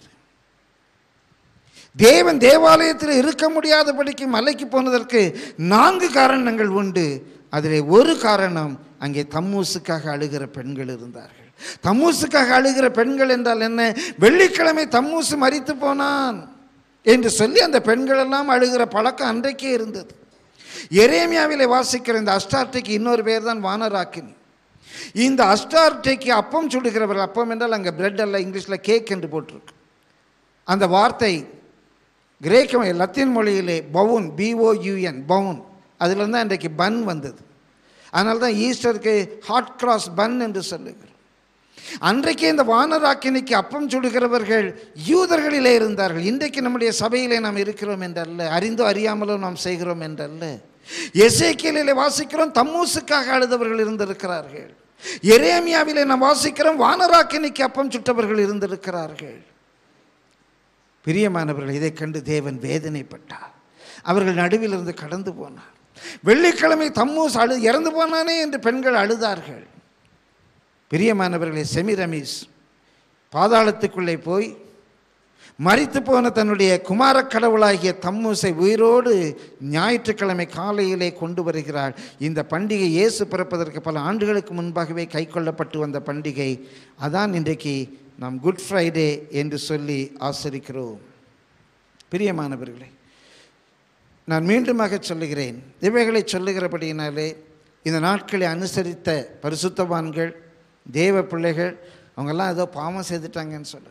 [SPEAKER 3] தேவன் தேவாலயத்தில் இருக்க முடியாதபடிக்கு மலைக்கு போனதற்கு நான்கு காரணங்கள் உண்டு அதில் ஒரு காரணம் அங்கே தம்மூசுக்காக அழுகிற பெண்கள் இருந்தார்கள் தம்மூசுக்காக அழுகிற பெண்கள் என்றால் என்ன வெள்ளிக்கிழமை தம்மூசு மறித்து போனான் என்று சொல்லி அந்த பெண்கள் எல்லாம் அழுகிற பழக்கம் அன்றைக்கே இருந்தது எரேமியாவிலே வாசிக்கிற இந்த அஷ்டார்டிக்கு இன்னொரு பேர் தான் வானராக்கினி இந்த அஷ்டார்டிக்கு அப்பம் சுடுகிறவர் அப்பம் என்றால் அங்கே பிரெட் அல்ல இங்கிலீஷில் கேக் என்று போட்டிருக்கு அந்த வார்த்தை கிரேக்க லத்தீன் மொழியிலே பவுன் பிஓயூஎன் பவுன் அதிலிருந்து தான் இன்றைக்கு பன் வந்தது அதனால தான் ஈஸ்டருக்கு ஹாட் கிராஸ் பன் என்று சொல்லுகிறோம் அன்றைக்கே இந்த வானராக்கினிக்கு அப்பம் சுடுகிறவர்கள் யூதர்களிலே இருந்தார்கள் இன்றைக்கு நம்முடைய சபையிலே நாம் இருக்கிறோம் என்றல்ல அறிந்தோ அறியாமலோ நாம் செய்கிறோம் என்றல்ல எசேக்கியலிலே வாசிக்கிறோம் தம்மூசுக்காக அழுதவர்கள் இருந்திருக்கிறார்கள் எரேமியாவிலே நாம் வாசிக்கிறோம் வானராக்கினிக்கு அப்பம் சுட்டவர்கள் இருந்திருக்கிறார்கள் பிரியமானவர்கள் இதை கண்டு தேவன் வேதனைப்பட்டார் அவர்கள் நடுவில் இருந்து கடந்து போனார் வெள்ளிக்கிழமை தம்மூஸ் அழு இறந்து போனானே என்று பெண்கள் அழுதார்கள் பிரியமானவர்களே செமிரமீஸ் பாதாளத்துக்குள்ளே போய் மறித்து போன தன்னுடைய குமார கடவுளாகிய தம்மூசை உயிரோடு ஞாயிற்றுக்கிழமை காலையிலே கொண்டு வருகிறாள் இந்த பண்டிகை இயேசு பிறப்பதற்கு பல ஆண்டுகளுக்கு முன்பாகவே கைக்கொள்ளப்பட்டு வந்த பண்டிகை அதான் இன்றைக்கு நாம் குட் ஃப்ரைடே என்று சொல்லி ஆசரிக்கிறோம் பிரியமானவர்களே நான் மீண்டுமாக சொல்லுகிறேன் இவைகளை சொல்லுகிறபடியினாலே இந்த நாட்களை அனுசரித்த பரிசுத்தவான்கள் தேவ பிள்ளைகள் அவங்கெல்லாம் ஏதோ பாவம் செய்துட்டாங்கன்னு சொல்லலை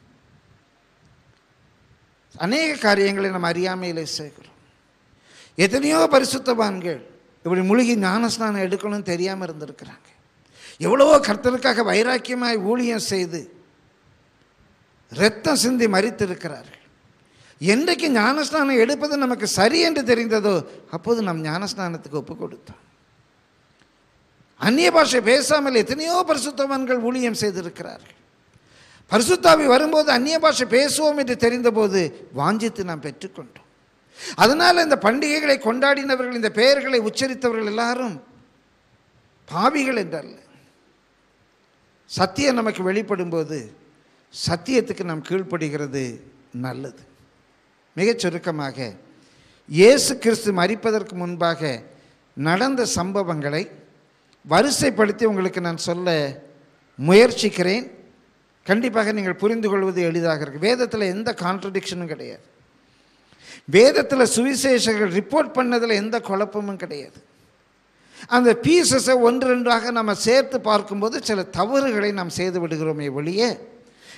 [SPEAKER 3] அநேக காரியங்களை நம்ம அறியாமையிலே செய்கிறோம் எத்தனையோ பரிசுத்தவான்கள் இப்படி முழுகி ஞானஸ்நானம் எடுக்கணும்னு தெரியாமல் இருந்திருக்கிறாங்க எவ்வளவோ கர்த்தருக்காக வைராக்கியமாய் ஊழியம் செய்து இரத்தம் சிந்தி மறித்திருக்கிறார்கள் என்றைக்கு ஞானஸ்நானம் எடுப்பது நமக்கு சரி என்று தெரிந்ததோ அப்போது நம் ஞானஸ்நானத்துக்கு ஒப்பு கொடுத்தோம் அந்நிய பாஷை பேசாமல் எத்தனையோ பரிசுத்தவான்கள் ஊழியம் செய்திருக்கிறார்கள் பரிசுத்தாவி வரும்போது அந்நிய பாஷை பேசுவோம் என்று தெரிந்தபோது வாஞ்சித்து நாம் பெற்றுக்கொண்டோம் அதனால் இந்த பண்டிகைகளை கொண்டாடினவர்கள் இந்த பெயர்களை உச்சரித்தவர்கள் எல்லாரும் பாவிகள் என்றல்ல சத்தியம் நமக்கு வெளிப்படும்போது சத்தியத்துக்கு நாம் கீழ்ப்படுகிறது நல்லது மிகச் சுருக்கமாக இயேசு கிறிஸ்து மறிப்பதற்கு முன்பாக நடந்த சம்பவங்களை வரிசைப்படுத்தி உங்களுக்கு நான் சொல்ல முயற்சிக்கிறேன் கண்டிப்பாக நீங்கள் புரிந்து கொள்வது எளிதாக இருக்கு வேதத்தில் எந்த கான்ட்ரடிக்ஷனும் கிடையாது வேதத்தில் சுவிசேஷர்கள் ரிப்போர்ட் பண்ணதில் எந்த குழப்பமும் கிடையாது அந்த பீசஸை ஒன்று ரெண்டாக நம்ம சேர்த்து பார்க்கும்போது சில தவறுகளை நாம் செய்து விடுகிறோமே ஒழிய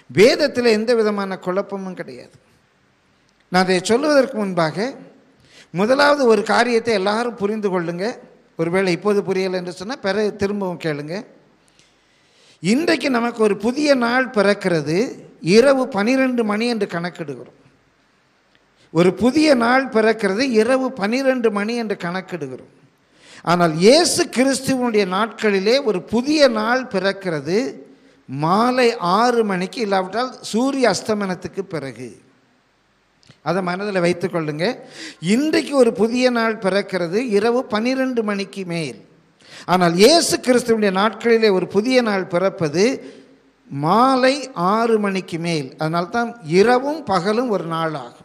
[SPEAKER 3] வேதத்தில் எந்த விதமான குழப்பமும் கிடையாது நான் அதை சொல்லுவதற்கு முன்பாக முதலாவது ஒரு காரியத்தை எல்லாரும் புரிந்து கொள்ளுங்க ஒருவேளை இப்போது புரியலை என்று சொன்னால் பிறகு திரும்பவும் கேளுங்க இன்றைக்கு நமக்கு ஒரு புதிய நாள் பிறக்கிறது இரவு பனிரெண்டு மணி என்று கணக்கிடுகிறோம் ஒரு புதிய நாள் பிறக்கிறது இரவு பனிரெண்டு மணி என்று கணக்கிடுகிறோம் ஆனால் இயேசு கிறிஸ்துவனுடைய நாட்களிலே ஒரு புதிய நாள் பிறக்கிறது மாலை ஆறு மணிக்கு இல்லாவிட்டால் சூரிய அஸ்தமனத்துக்கு பிறகு அதை மனதில் வைத்துக்கொள்ளுங்க இன்றைக்கு ஒரு புதிய நாள் பிறக்கிறது இரவு பன்னிரெண்டு மணிக்கு மேல் ஆனால் இயேசு கிறிஸ்துவனுடைய நாட்களிலே ஒரு புதிய நாள் பிறப்பது மாலை ஆறு மணிக்கு மேல் அதனால்தான் இரவும் பகலும் ஒரு நாள் ஆகும்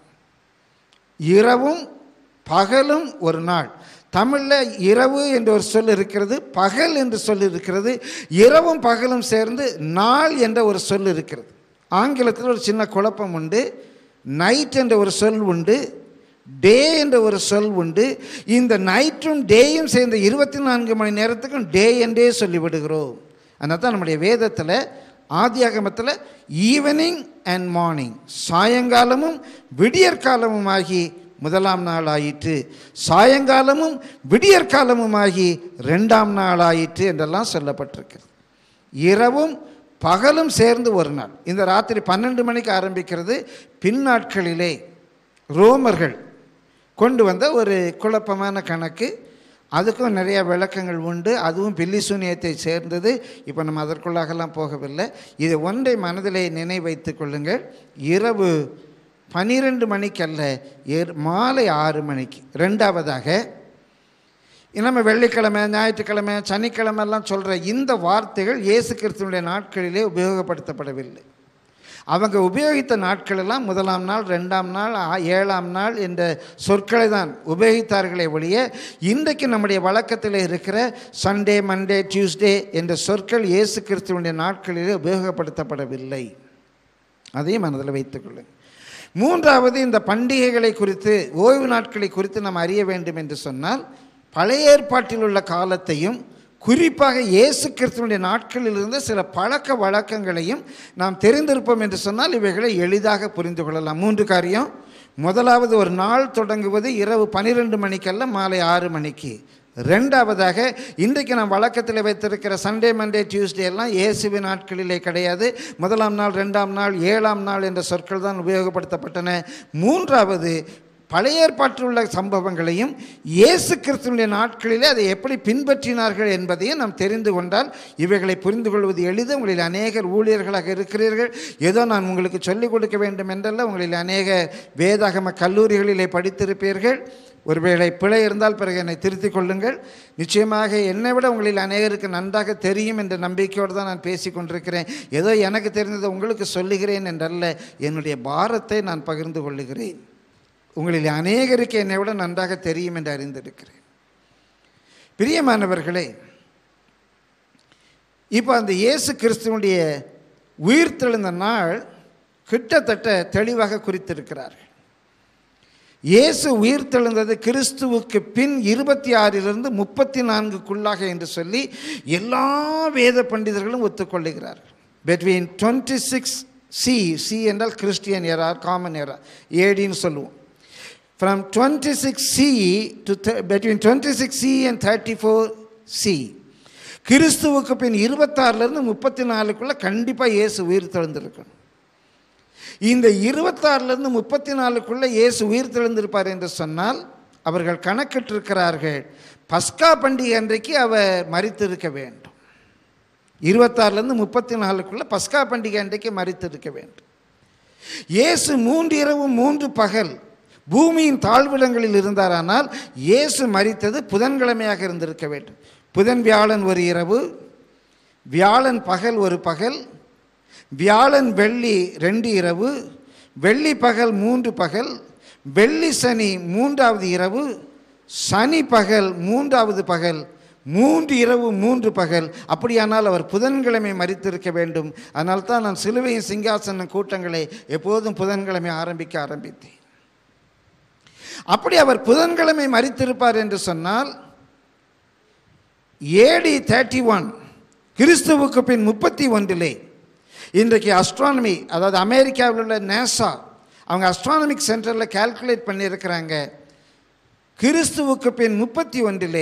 [SPEAKER 3] இரவும் பகலும் ஒரு நாள் தமிழில் இரவு என்ற ஒரு சொல் இருக்கிறது பகல் என்று சொல் இருக்கிறது இரவும் பகலும் சேர்ந்து நாள் என்ற ஒரு சொல் இருக்கிறது ஆங்கிலத்தில் ஒரு சின்ன குழப்பம் உண்டு நைட் என்ற ஒரு சொல் உண்டு டே என்ற ஒரு சொல் உண்டு இந்த நைட்டும் டேயும் சேர்ந்த இருபத்தி நான்கு மணி நேரத்துக்கும் டே என்றே சொல்லிவிடுகிறோம் அதனால தான் நம்முடைய வேதத்தில் ஆதியாகமத்தில் ஈவினிங் அண்ட் மார்னிங் சாயங்காலமும் விடியற்காலமும் ஆகி முதலாம் நாள் ஆயிற்று சாயங்காலமும் விடியற்காலமும் ஆகி ரெண்டாம் நாள் ஆயிற்று என்றெல்லாம் சொல்லப்பட்டிருக்கிறது இரவும் பகலும் சேர்ந்து ஒரு நாள் இந்த ராத்திரி பன்னெண்டு மணிக்கு ஆரம்பிக்கிறது பின்னாட்களிலே ரோமர்கள் கொண்டு வந்த ஒரு குழப்பமான கணக்கு அதுக்கும் நிறைய விளக்கங்கள் உண்டு அதுவும் பில்லி சூனியத்தை சேர்ந்தது இப்போ நம்ம அதற்குள்ளாகலாம் போகவில்லை இது ஒன்றை மனதிலே நினைவைத்து கொள்ளுங்கள் இரவு பனிரெண்டு மணிக்கல்ல ஏர் மாலை ஆறு மணிக்கு ரெண்டாவதாக நம்ம வெள்ளிக்கிழமை ஞாயிற்றுக்கிழமை சனிக்கிழமை எல்லாம் சொல்கிற இந்த வார்த்தைகள் இயேசு கிறிஸ்துவனுடைய நாட்களிலே உபயோகப்படுத்தப்படவில்லை அவங்க உபயோகித்த நாட்களெல்லாம் முதலாம் நாள் ரெண்டாம் நாள் ஆ- ஏழாம் நாள் என்ற சொற்களை தான் உபயோகித்தார்களே ஒழிய இன்றைக்கு நம்முடைய வழக்கத்தில் இருக்கிற சண்டே மண்டே டியூஸ்டே என்ற சொற்கள் இயேசு கிறிஸ்துவனுடைய நாட்களிலே உபயோகப்படுத்தப்படவில்லை அதையும் மனதில் வைத்துக்கொள்ளுங்கள் மூன்றாவது இந்த பண்டிகைகளை குறித்து ஓய்வு நாட்களை குறித்து நாம் அறிய வேண்டும் என்று சொன்னால் பழைய ஏற்பாட்டில் உள்ள காலத்தையும் குறிப்பாக இயேசு கிறிஸ்துவனுடைய நாட்களில் இருந்த சில பழக்க வழக்கங்களையும் நாம் தெரிந்திருப்போம் என்று சொன்னால் இவைகளை எளிதாக புரிந்து கொள்ளலாம் மூன்று காரியம் முதலாவது ஒரு நாள் தொடங்குவது இரவு பன்னிரெண்டு மணிக்கல்ல மாலை ஆறு மணிக்கு ரெண்டாவதாக இன்றைக்கு நாம் வழக்கத்தில் வைத்திருக்கிற சண்டே மண்டே டியூஸ்டே எல்லாம் இயேசுவின் நாட்களிலே கிடையாது முதலாம் நாள் ரெண்டாம் நாள் ஏழாம் நாள் என்ற சொற்கள் தான் உபயோகப்படுத்தப்பட்டன மூன்றாவது பழைய ஏற்பாட்டில் உள்ள சம்பவங்களையும் இயேசு கிறிஸ்துவனுடைய நாட்களிலே அதை எப்படி பின்பற்றினார்கள் என்பதையும் நாம் தெரிந்து கொண்டால் இவைகளை புரிந்து கொள்வது எளிது உங்களில் அநேகர் ஊழியர்களாக இருக்கிறீர்கள் ஏதோ நான் உங்களுக்கு சொல்லிக் கொடுக்க வேண்டும் என்றல்ல உங்களில் அநேக வேதாகம கல்லூரிகளிலே படித்திருப்பீர்கள் ஒருவேளை பிழை இருந்தால் பிறகு என்னை திருத்திக் கொள்ளுங்கள் நிச்சயமாக என்னை விட உங்களில் அநேகருக்கு நன்றாக தெரியும் என்ற நம்பிக்கையோடு தான் நான் பேசி கொண்டிருக்கிறேன் ஏதோ எனக்கு தெரிந்ததை உங்களுக்கு சொல்லுகிறேன் என்றல்ல என்னுடைய பாரத்தை நான் பகிர்ந்து கொள்ளுகிறேன் உங்களில் அநேகருக்கு என்னை விட நன்றாக தெரியும் என்று அறிந்திருக்கிறேன் பிரியமானவர்களே இப்போ அந்த இயேசு கிறிஸ்துவனுடைய உயிர்த்தெழுந்த நாள் கிட்டத்தட்ட தெளிவாக குறித்திருக்கிறார்கள் இயேசு உயிர்த்தெழுந்தது கிறிஸ்துவுக்கு பின் இருபத்தி ஆறிலிருந்து முப்பத்தி நான்குக்குள்ளாக என்று சொல்லி எல்லா வேத பண்டிதர்களும் ஒத்துக்கொள்ளுகிறார்கள் between twenty six C C என்றால் கிறிஸ்டியன் எரா காமன் எரா ஏடின்னு சொல்லுவோம் from twenty six C to between twenty six C and thirty four C கிறிஸ்துவுக்கு பின் இருபத்தாறுலேருந்து முப்பத்தி நாலுக்குள்ளே கண்டிப்பாக இயேசு உயிர் தெழுந்திருக்கணும் இந்த இருபத்தாறுலேருந்து முப்பத்தி நாலுக்குள்ளே இயேசு உயிர் தெழுந்திருப்பார் என்று சொன்னால் அவர்கள் கணக்கிட்டிருக்கிறார்கள் பஸ்கா பண்டிகை அன்றைக்கு அவர் மறித்திருக்க வேண்டும் இருபத்தாறுலேருந்து முப்பத்தி நாலுக்குள்ளே பஸ்கா பண்டிகை அன்றைக்கு மறித்திருக்க வேண்டும் இயேசு மூன்று இரவு மூன்று பகல் பூமியின் தாழ்விடங்களில் இருந்தாரானால் இயேசு மரித்தது புதன்கிழமையாக இருந்திருக்க வேண்டும் புதன் வியாழன் ஒரு இரவு வியாழன் பகல் ஒரு பகல் வியாழன் வெள்ளி ரெண்டு இரவு வெள்ளி பகல் மூன்று பகல் வெள்ளி சனி மூன்றாவது இரவு சனி பகல் மூன்றாவது பகல் மூன்று இரவு மூன்று பகல் அப்படியானால் அவர் புதன்கிழமை மறித்திருக்க வேண்டும் அதனால் தான் நான் சிலுவையின் சிங்காசன கூட்டங்களை எப்போதும் புதன்கிழமை ஆரம்பிக்க ஆரம்பித்தேன் அப்படி அவர் புதன்கிழமை மறித்திருப்பார் என்று சொன்னால் ஏடி தேர்ட்டி ஒன் கிறிஸ்துவுக்கு பின் முப்பத்தி ஒன்றிலே இன்றைக்கு அஸ்ட்ரானமி அதாவது அமெரிக்காவில் உள்ள நேசா அவங்க அஸ்ட்ரானமிக் சென்டரில் கால்குலேட் பண்ணியிருக்கிறாங்க கிறிஸ்துவுக்கு பின் முப்பத்தி ஒன்றிலே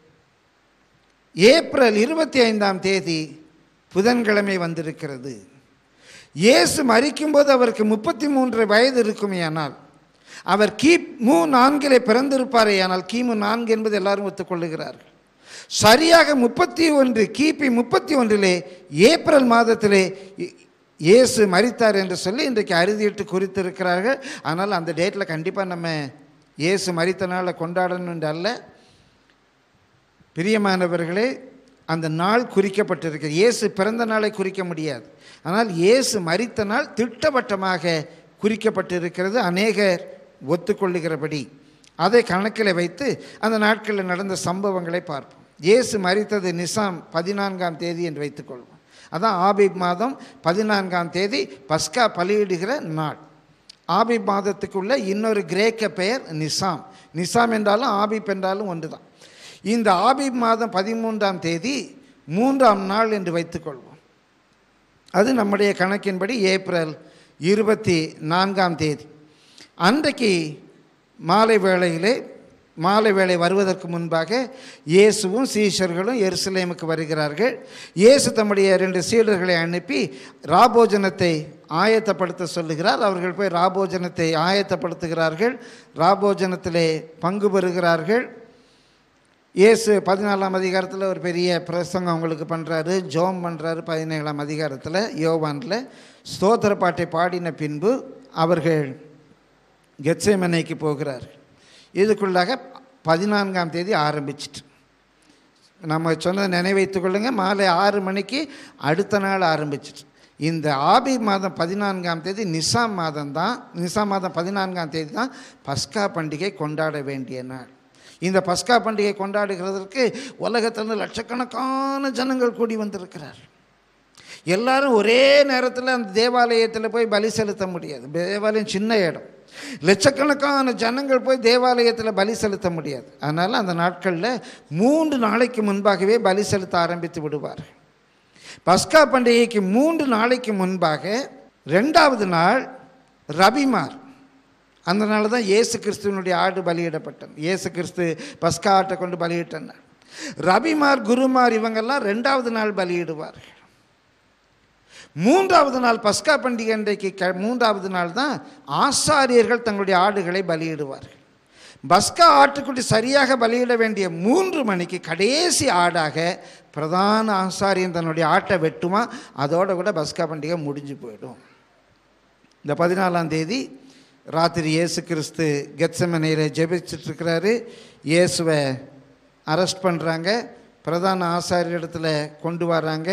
[SPEAKER 3] ஏப்ரல் இருபத்தி ஐந்தாம் தேதி புதன்கிழமை வந்திருக்கிறது இயேசு மறிக்கும்போது அவருக்கு முப்பத்தி மூன்று வயது இருக்குமேயானால் அவர் கி மு நான்கிலே பிறந்திருப்பாரேயானால் கிமு நான்கு என்பது எல்லாரும் ஒத்துக்கொள்ளுகிறார்கள் சரியாக முப்பத்தி ஒன்று கிபி முப்பத்தி ஒன்றிலே ஏப்ரல் மாதத்திலே இ- இயேசு மரித்தார் என்று சொல்லி இன்றைக்கு அறுதியிட்டு குறித்திருக்கிறார்கள் ஆனால் அந்த டேட்டில் கண்டிப்பாக நம்ம இயேசு மரித்த நாளை கொண்டாடணும் என்று அல்ல பிரியமானவர்களே அந்த நாள் குறிக்கப்பட்டிருக்கு இயேசு பிறந்த நாளை குறிக்க முடியாது ஆனால் இயேசு மரித்த நாள் திட்டவட்டமாக குறிக்கப்பட்டிருக்கிறது அநேகர் ஒத்துக்கொள்ளுகிறபடி அதை கணக்கில் வைத்து அந்த நாட்களில் நடந்த சம்பவங்களை பார்ப்போம் இயேசு மரித்தது நிசாம் பதினான்காம் தேதி என்று வைத்துக்கொள்வோம் அதான் ஆபிப் மாதம் பதினான்காம் தேதி பஸ்கா பலியிடுகிற நாள் ஆபிப் மாதத்துக்குள்ள இன்னொரு கிரேக்க பெயர் நிசாம் நிசாம் என்றாலும் ஆபிப் என்றாலும் ஒன்று தான் இந்த ஆபிப் மாதம் பதிமூன்றாம் தேதி மூன்றாம் நாள் என்று வைத்துக்கொள்வோம் அது நம்முடைய கணக்கின்படி ஏப்ரல் இருபத்தி நான்காம் தேதி அன்றைக்கு மாலை வேளையிலே மாலை வேளை வருவதற்கு முன்பாக இயேசுவும் சீஷர்களும் எருசலேமுக்கு வருகிறார்கள் இயேசு தம்முடைய ரெண்டு சீடர்களை அனுப்பி ராபோஜனத்தை ஆயத்தப்படுத்த சொல்லுகிறார் அவர்கள் போய் ராபோஜனத்தை ஆயத்தப்படுத்துகிறார்கள் ராபோஜனத்திலே பங்கு பெறுகிறார்கள் இயேசு பதினாலாம் அதிகாரத்தில் ஒரு பெரிய பிரசங்கம் அவங்களுக்கு பண்ணுறாரு ஜோம் பண்ணுறாரு பதினேழாம் அதிகாரத்தில் யோவானில் ஸ்தோத்திர பாட்டை பாடின பின்பு அவர்கள் கெத்சேமனைக்கு போகிறார்கள் இதுக்குள்ளாக பதினான்காம் தேதி ஆரம்பிச்சிட்டு நம்ம சொன்னதை நினைவைத்துக் கொள்ளுங்க மாலை ஆறு மணிக்கு அடுத்த நாள் ஆரம்பிச்சிட்டு இந்த ஆபி மாதம் பதினான்காம் தேதி நிசாம் மாதம் தான் நிசாம் மாதம் பதினான்காம் தேதி தான் பஸ்கா பண்டிகை கொண்டாட வேண்டிய நாள் இந்த பஸ்கா பண்டிகை கொண்டாடுகிறதற்கு உலகத்திலிருந்து லட்சக்கணக்கான ஜனங்கள் கூடி வந்திருக்கிறார் எல்லாரும் ஒரே நேரத்தில் அந்த தேவாலயத்தில் போய் பலி செலுத்த முடியாது தேவாலயம் சின்ன இடம் லட்சக்கணக்கான ஜனங்கள் போய் தேவாலயத்தில் பலி செலுத்த முடியாது அதனால் அந்த நாட்களில் மூன்று நாளைக்கு முன்பாகவே பலி செலுத்த ஆரம்பித்து விடுவார் பஸ்கா பண்டிகைக்கு மூன்று நாளைக்கு முன்பாக ரெண்டாவது நாள் ரபிமார் அந்த நாள் தான் இயேசு கிறிஸ்துவனுடைய ஆடு பலியிடப்பட்டது இயேசு கிறிஸ்து பஸ்கா ஆட்டை கொண்டு பலியிட்டனர் ரபிமார் குருமார் இவங்கெல்லாம் ரெண்டாவது நாள் பலியிடுவார்கள் மூன்றாவது நாள் பஸ்கா பண்டிகை அன்றைக்கு க மூன்றாவது நாள் தான் ஆசாரியர்கள் தங்களுடைய ஆடுகளை பலியிடுவார்கள் பஸ்கா ஆட்டுக்குட்டி சரியாக பலியிட வேண்டிய மூன்று மணிக்கு கடைசி ஆடாக பிரதான ஆசாரியன் தன்னுடைய ஆட்டை வெட்டுமா அதோட கூட பஸ்கா பண்டிகை முடிஞ்சு போயிடும் இந்த பதினாலாம் தேதி ராத்திரி இயேசு கிறிஸ்து கெத்சமனையில் ஜெபிச்சுட்டு இருக்கிறாரு இயேசுவை அரெஸ்ட் பண்ணுறாங்க பிரதான ஆசாரியர் இடத்துல கொண்டு வராங்க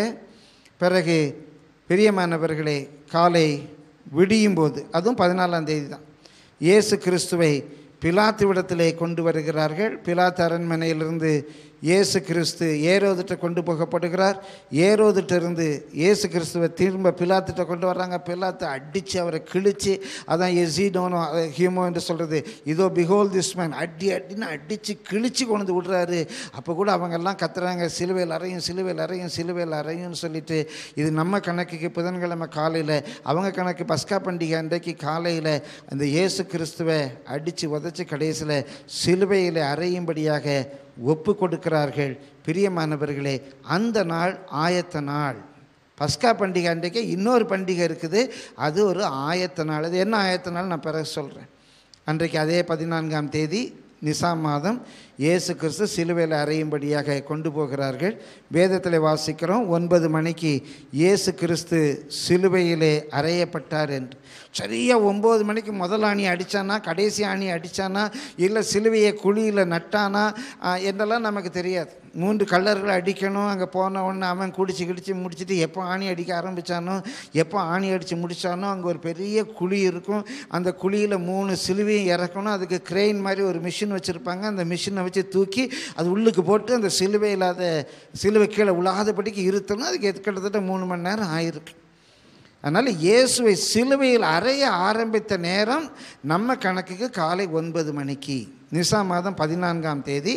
[SPEAKER 3] பிறகு பிரியமானவர்களே காலை விடியும் போது அதுவும் பதினாலாம் தேதி தான் இயேசு கிறிஸ்துவை பிலாத்துவிடத்திலே கொண்டு வருகிறார்கள் பிலாத்து அரண்மனையிலிருந்து இயேசு கிறிஸ்து ஏரோதிட்ட கொண்டு போகப்படுகிறார் ஏரோதிட்ட இருந்து இயேசு கிறிஸ்துவை திரும்ப பிலாத்திட்ட கொண்டு வர்றாங்க பிலாத்தை அடித்து அவரை கிழிச்சு அதான் எசிடோனோ ஹியூமோ என்று சொல்கிறது இதோ பிஹோல் திஸ் மேன் அடி அடின்னு அடித்து கிழிச்சு கொண்டு வந்து விடுறாரு அப்போ கூட அவங்கெல்லாம் கத்துறாங்க சிலுவையில் அறையும் சிலுவையில் அறையும் சிலுவையில் அறையும்னு சொல்லிட்டு இது நம்ம கணக்குக்கு புதன்கிழமை காலையில் அவங்க கணக்கு பஸ்கா பண்டிகை அன்றைக்கு காலையில் அந்த இயேசு கிறிஸ்துவை அடித்து உதச்சி கடைசியில் சிலுவையில் அறையும்படியாக ஒப்பு கொடுக்கிறார்கள் பிரியமானவர்களே அந்த நாள் ஆயத்த நாள் பஸ்கா பண்டிகை அன்றைக்கு இன்னொரு பண்டிகை இருக்குது அது ஒரு ஆயத்த நாள் அது என்ன ஆயத்த நாள் நான் பிறகு சொல்கிறேன் அன்றைக்கு அதே பதினான்காம் தேதி நிசாம் மாதம் இயேசு கிறிஸ்து சிலுவையில் அறையும்படியாக கொண்டு போகிறார்கள் வேதத்தில் வாசிக்கிறோம் ஒன்பது மணிக்கு இயேசு கிறிஸ்து சிலுவையிலே அறையப்பட்டார் என்று சரியாக ஒம்பது மணிக்கு முதல் ஆணி அடித்தானா கடைசி ஆணி அடித்தானா இல்லை சிலுவையை குழியில் நட்டானா ஆ, என்றெல்லாம் நமக்கு தெரியாது மூன்று கல்லர்களை அடிக்கணும் அங்கே போன உடனே அவன் குடிச்சு கிடிச்சு முடிச்சுட்டு எப்போ ஆணி அடிக்க ஆரம்பித்தானோ எப்போ ஆணி அடித்து முடித்தானோ அங்கே ஒரு பெரிய குழி இருக்கும் அந்த குழியில் மூணு சிலுவையும் இறக்கணும் அதுக்கு கிரெயின் மாதிரி ஒரு மிஷின் வச்சுருப்பாங்க அந்த மிஷினை வச்சு தூக்கி அது உள்ளுக்கு போட்டு அந்த சிலுவை இல்லாத சிலுவை கீழே உலாதபடிக்கு இருத்தணும் அதுக்கு எது- கிட்டத்தட்ட மூணு மணி நேரம் ஆயிருக்கு அதனால் இயேசுவை சிலுவையில் அறைய ஆரம்பித்த நேரம் நம்ம கணக்குக்கு காலை ஒன்பது மணிக்கு நிசா மாதம் பதினான்காம் தேதி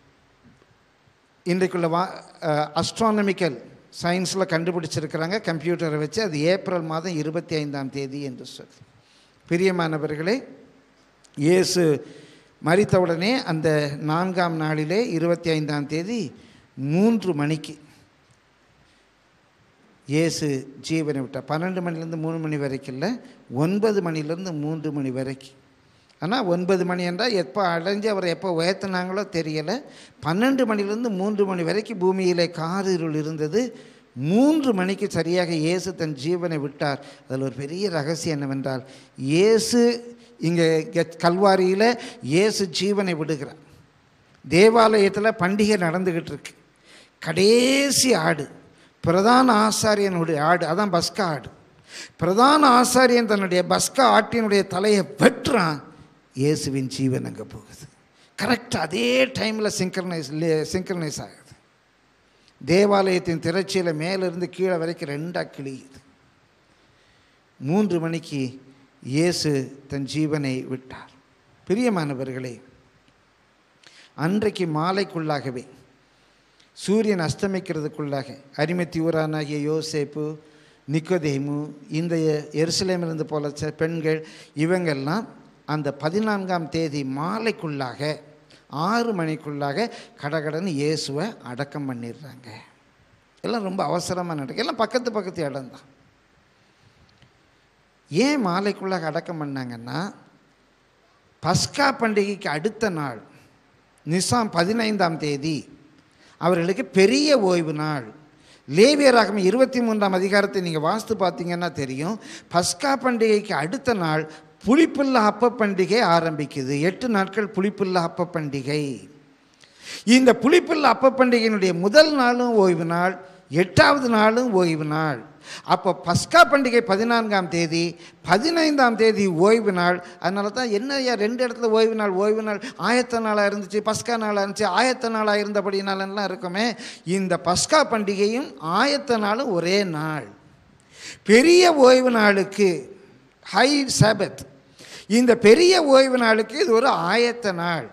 [SPEAKER 3] இன்றைக்குள்ள வா அஸ்ட்ரானமிக்கல் சயின்ஸில் கண்டுபிடிச்சிருக்கிறாங்க கம்ப்யூட்டரை வச்சு அது ஏப்ரல் மாதம் இருபத்தி ஐந்தாம் தேதி என்று சொல்லி பிரியமானவர்களே இயேசு மறித்தவுடனே அந்த நான்காம் நாளிலே இருபத்தி ஐந்தாம் தேதி மூன்று மணிக்கு இயேசு ஜீவனை விட்டார் பன்னெண்டு மணிலேருந்து மூணு மணி வரைக்கும் இல்லை ஒன்பது மணிலேருந்து மூன்று மணி வரைக்கும் ஆனால் ஒன்பது மணி என்றால் எப்போ அடைஞ்சு அவரை எப்போ உயர்த்தினாங்களோ தெரியலை பன்னெண்டு மணிலேருந்து மூன்று மணி வரைக்கும் பூமியிலே காரிருள் இருந்தது மூன்று மணிக்கு சரியாக இயேசு தன் ஜீவனை விட்டார் அதில் ஒரு பெரிய ரகசியம் என்னவென்றால் இயேசு இங்கே கல்வாரியில் இயேசு ஜீவனை விடுகிறார் தேவாலயத்தில் பண்டிகை நடந்துக்கிட்டு இருக்கு கடைசி ஆடு பிரதான ஆசாரியனுடைய ஆடு அதான் பஸ்கா ஆடு பிரதான ஆசாரியன் தன்னுடைய பஸ்கா ஆட்டினுடைய தலையை வெட்டுறான் இயேசுவின் ஜீவன் அங்கே போகுது கரெக்டாக அதே டைமில் சிங்க்ரனைஸ் சிங்க்ரனைஸ் ஆகுது தேவாலயத்தின் திரைச்சியில் மேலிருந்து கீழே வரைக்கும் ரெண்டாக கிழியுது மூன்று மணிக்கு இயேசு தன் ஜீவனை விட்டார் பிரியமானவர்களே அன்றைக்கு மாலைக்குள்ளாகவே சூரியன் அஸ்தமிக்கிறதுக்குள்ளாக அரிமத்தி ஊரானாகிய யோசேப்பு நிக்கோதேமு இந்த எருசலேமிலிருந்து போல ச- பெண்கள் இவங்கெல்லாம் அந்த பதினான்காம் தேதி மாலைக்குள்ளாக ஆறு மணிக்குள்ளாக கடகடன்னு இயேசுவை அடக்கம் பண்ணிடுறாங்க எல்லாம் ரொம்ப அவசரமாக நடக்கு எல்லாம் பக்கத்து பக்கத்து இடம் தான் ஏன் மாலைக்குள்ளாக அடக்கம் பண்ணாங்கன்னா பஸ்கா பண்டிகைக்கு அடுத்த நாள் நிசாம் பதினைந்தாம் தேதி அவர்களுக்கு பெரிய ஓய்வு நாள் லேவியராகம் இருபத்தி மூன்றாம் அதிகாரத்தை நீங்கள் வாஸ்து பார்த்தீங்கன்னா தெரியும் பஸ்கா பண்டிகைக்கு அடுத்த நாள் புளிப்புள்ள அப்ப பண்டிகை ஆரம்பிக்குது எட்டு நாட்கள் புளிப்புள்ள அப்ப பண்டிகை இந்த புளிப்புள்ள அப்ப பண்டிகையினுடைய முதல் நாளும் ஓய்வு நாள் எட்டாவது நாளும் ஓய்வு நாள் அப்போ பஸ்கா பண்டிகை பதினான்காம் தேதி பதினைந்தாம் தேதி ஓய்வு நாள் அதனால தான் என்ன ஐயா ரெண்டு இடத்துல ஓய்வு நாள் ஓய்வு நாள் ஆயத்த நாளாக இருந்துச்சு பஸ்கா நாளாக இருந்துச்சு ஆயத்த நாளாக இருந்தபடினாலெல்லாம் இருக்குமே இந்த பஸ்கா பண்டிகையும் ஆயத்த நாளும் ஒரே நாள் பெரிய ஓய்வு நாளுக்கு ஹை சபத் இந்த பெரிய ஓய்வு நாளுக்கு இது ஒரு ஆயத்த நாள்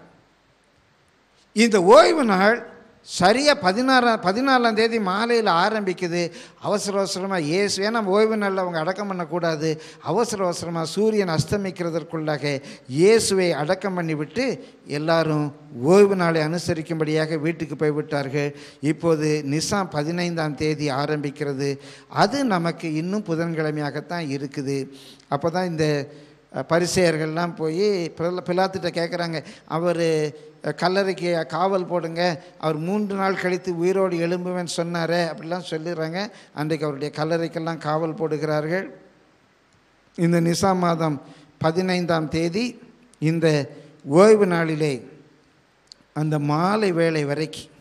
[SPEAKER 3] இந்த ஓய்வு நாள் சரியாக பதினாறாம் பதினாலாம் தேதி மாலையில் ஆரம்பிக்குது அவசர அவசரமாக இயேசு ஏன்னா ஓய்வு நாளில் அவங்க அடக்கம் பண்ணக்கூடாது அவசர அவசரமாக சூரியன் அஸ்தமிக்கிறதற்குள்ளாக இயேசுவை அடக்கம் பண்ணிவிட்டு எல்லாரும் ஓய்வு நாளை அனுசரிக்கும்படியாக வீட்டுக்கு போய்விட்டார்கள் இப்போது நிசாம் பதினைந்தாம் தேதி ஆரம்பிக்கிறது அது நமக்கு இன்னும் புதன்கிழமையாகத்தான் இருக்குது அப்போ தான் இந்த அஹ், பரிசேயர்கள்லாம் போய் பிலா- பிலாத்துட்ட கேட்குறாங்க அவர் கல்லறைக்கு காவல் போடுங்க அவர் மூன்று நாள் கழித்து உயிரோடு எழும்புவேன்னு சொன்னாரே அப்படிலாம் சொல்லிடுறாங்க அன்றைக்கு அவருடைய கல்லறைக்கெல்லாம் காவல் போடுகிறார்கள் இந்த நிசா மாதம் பதினைந்தாம் தேதி இந்த ஓய்வு நாளிலே அந்த மாலை வேளை வரைக்கும்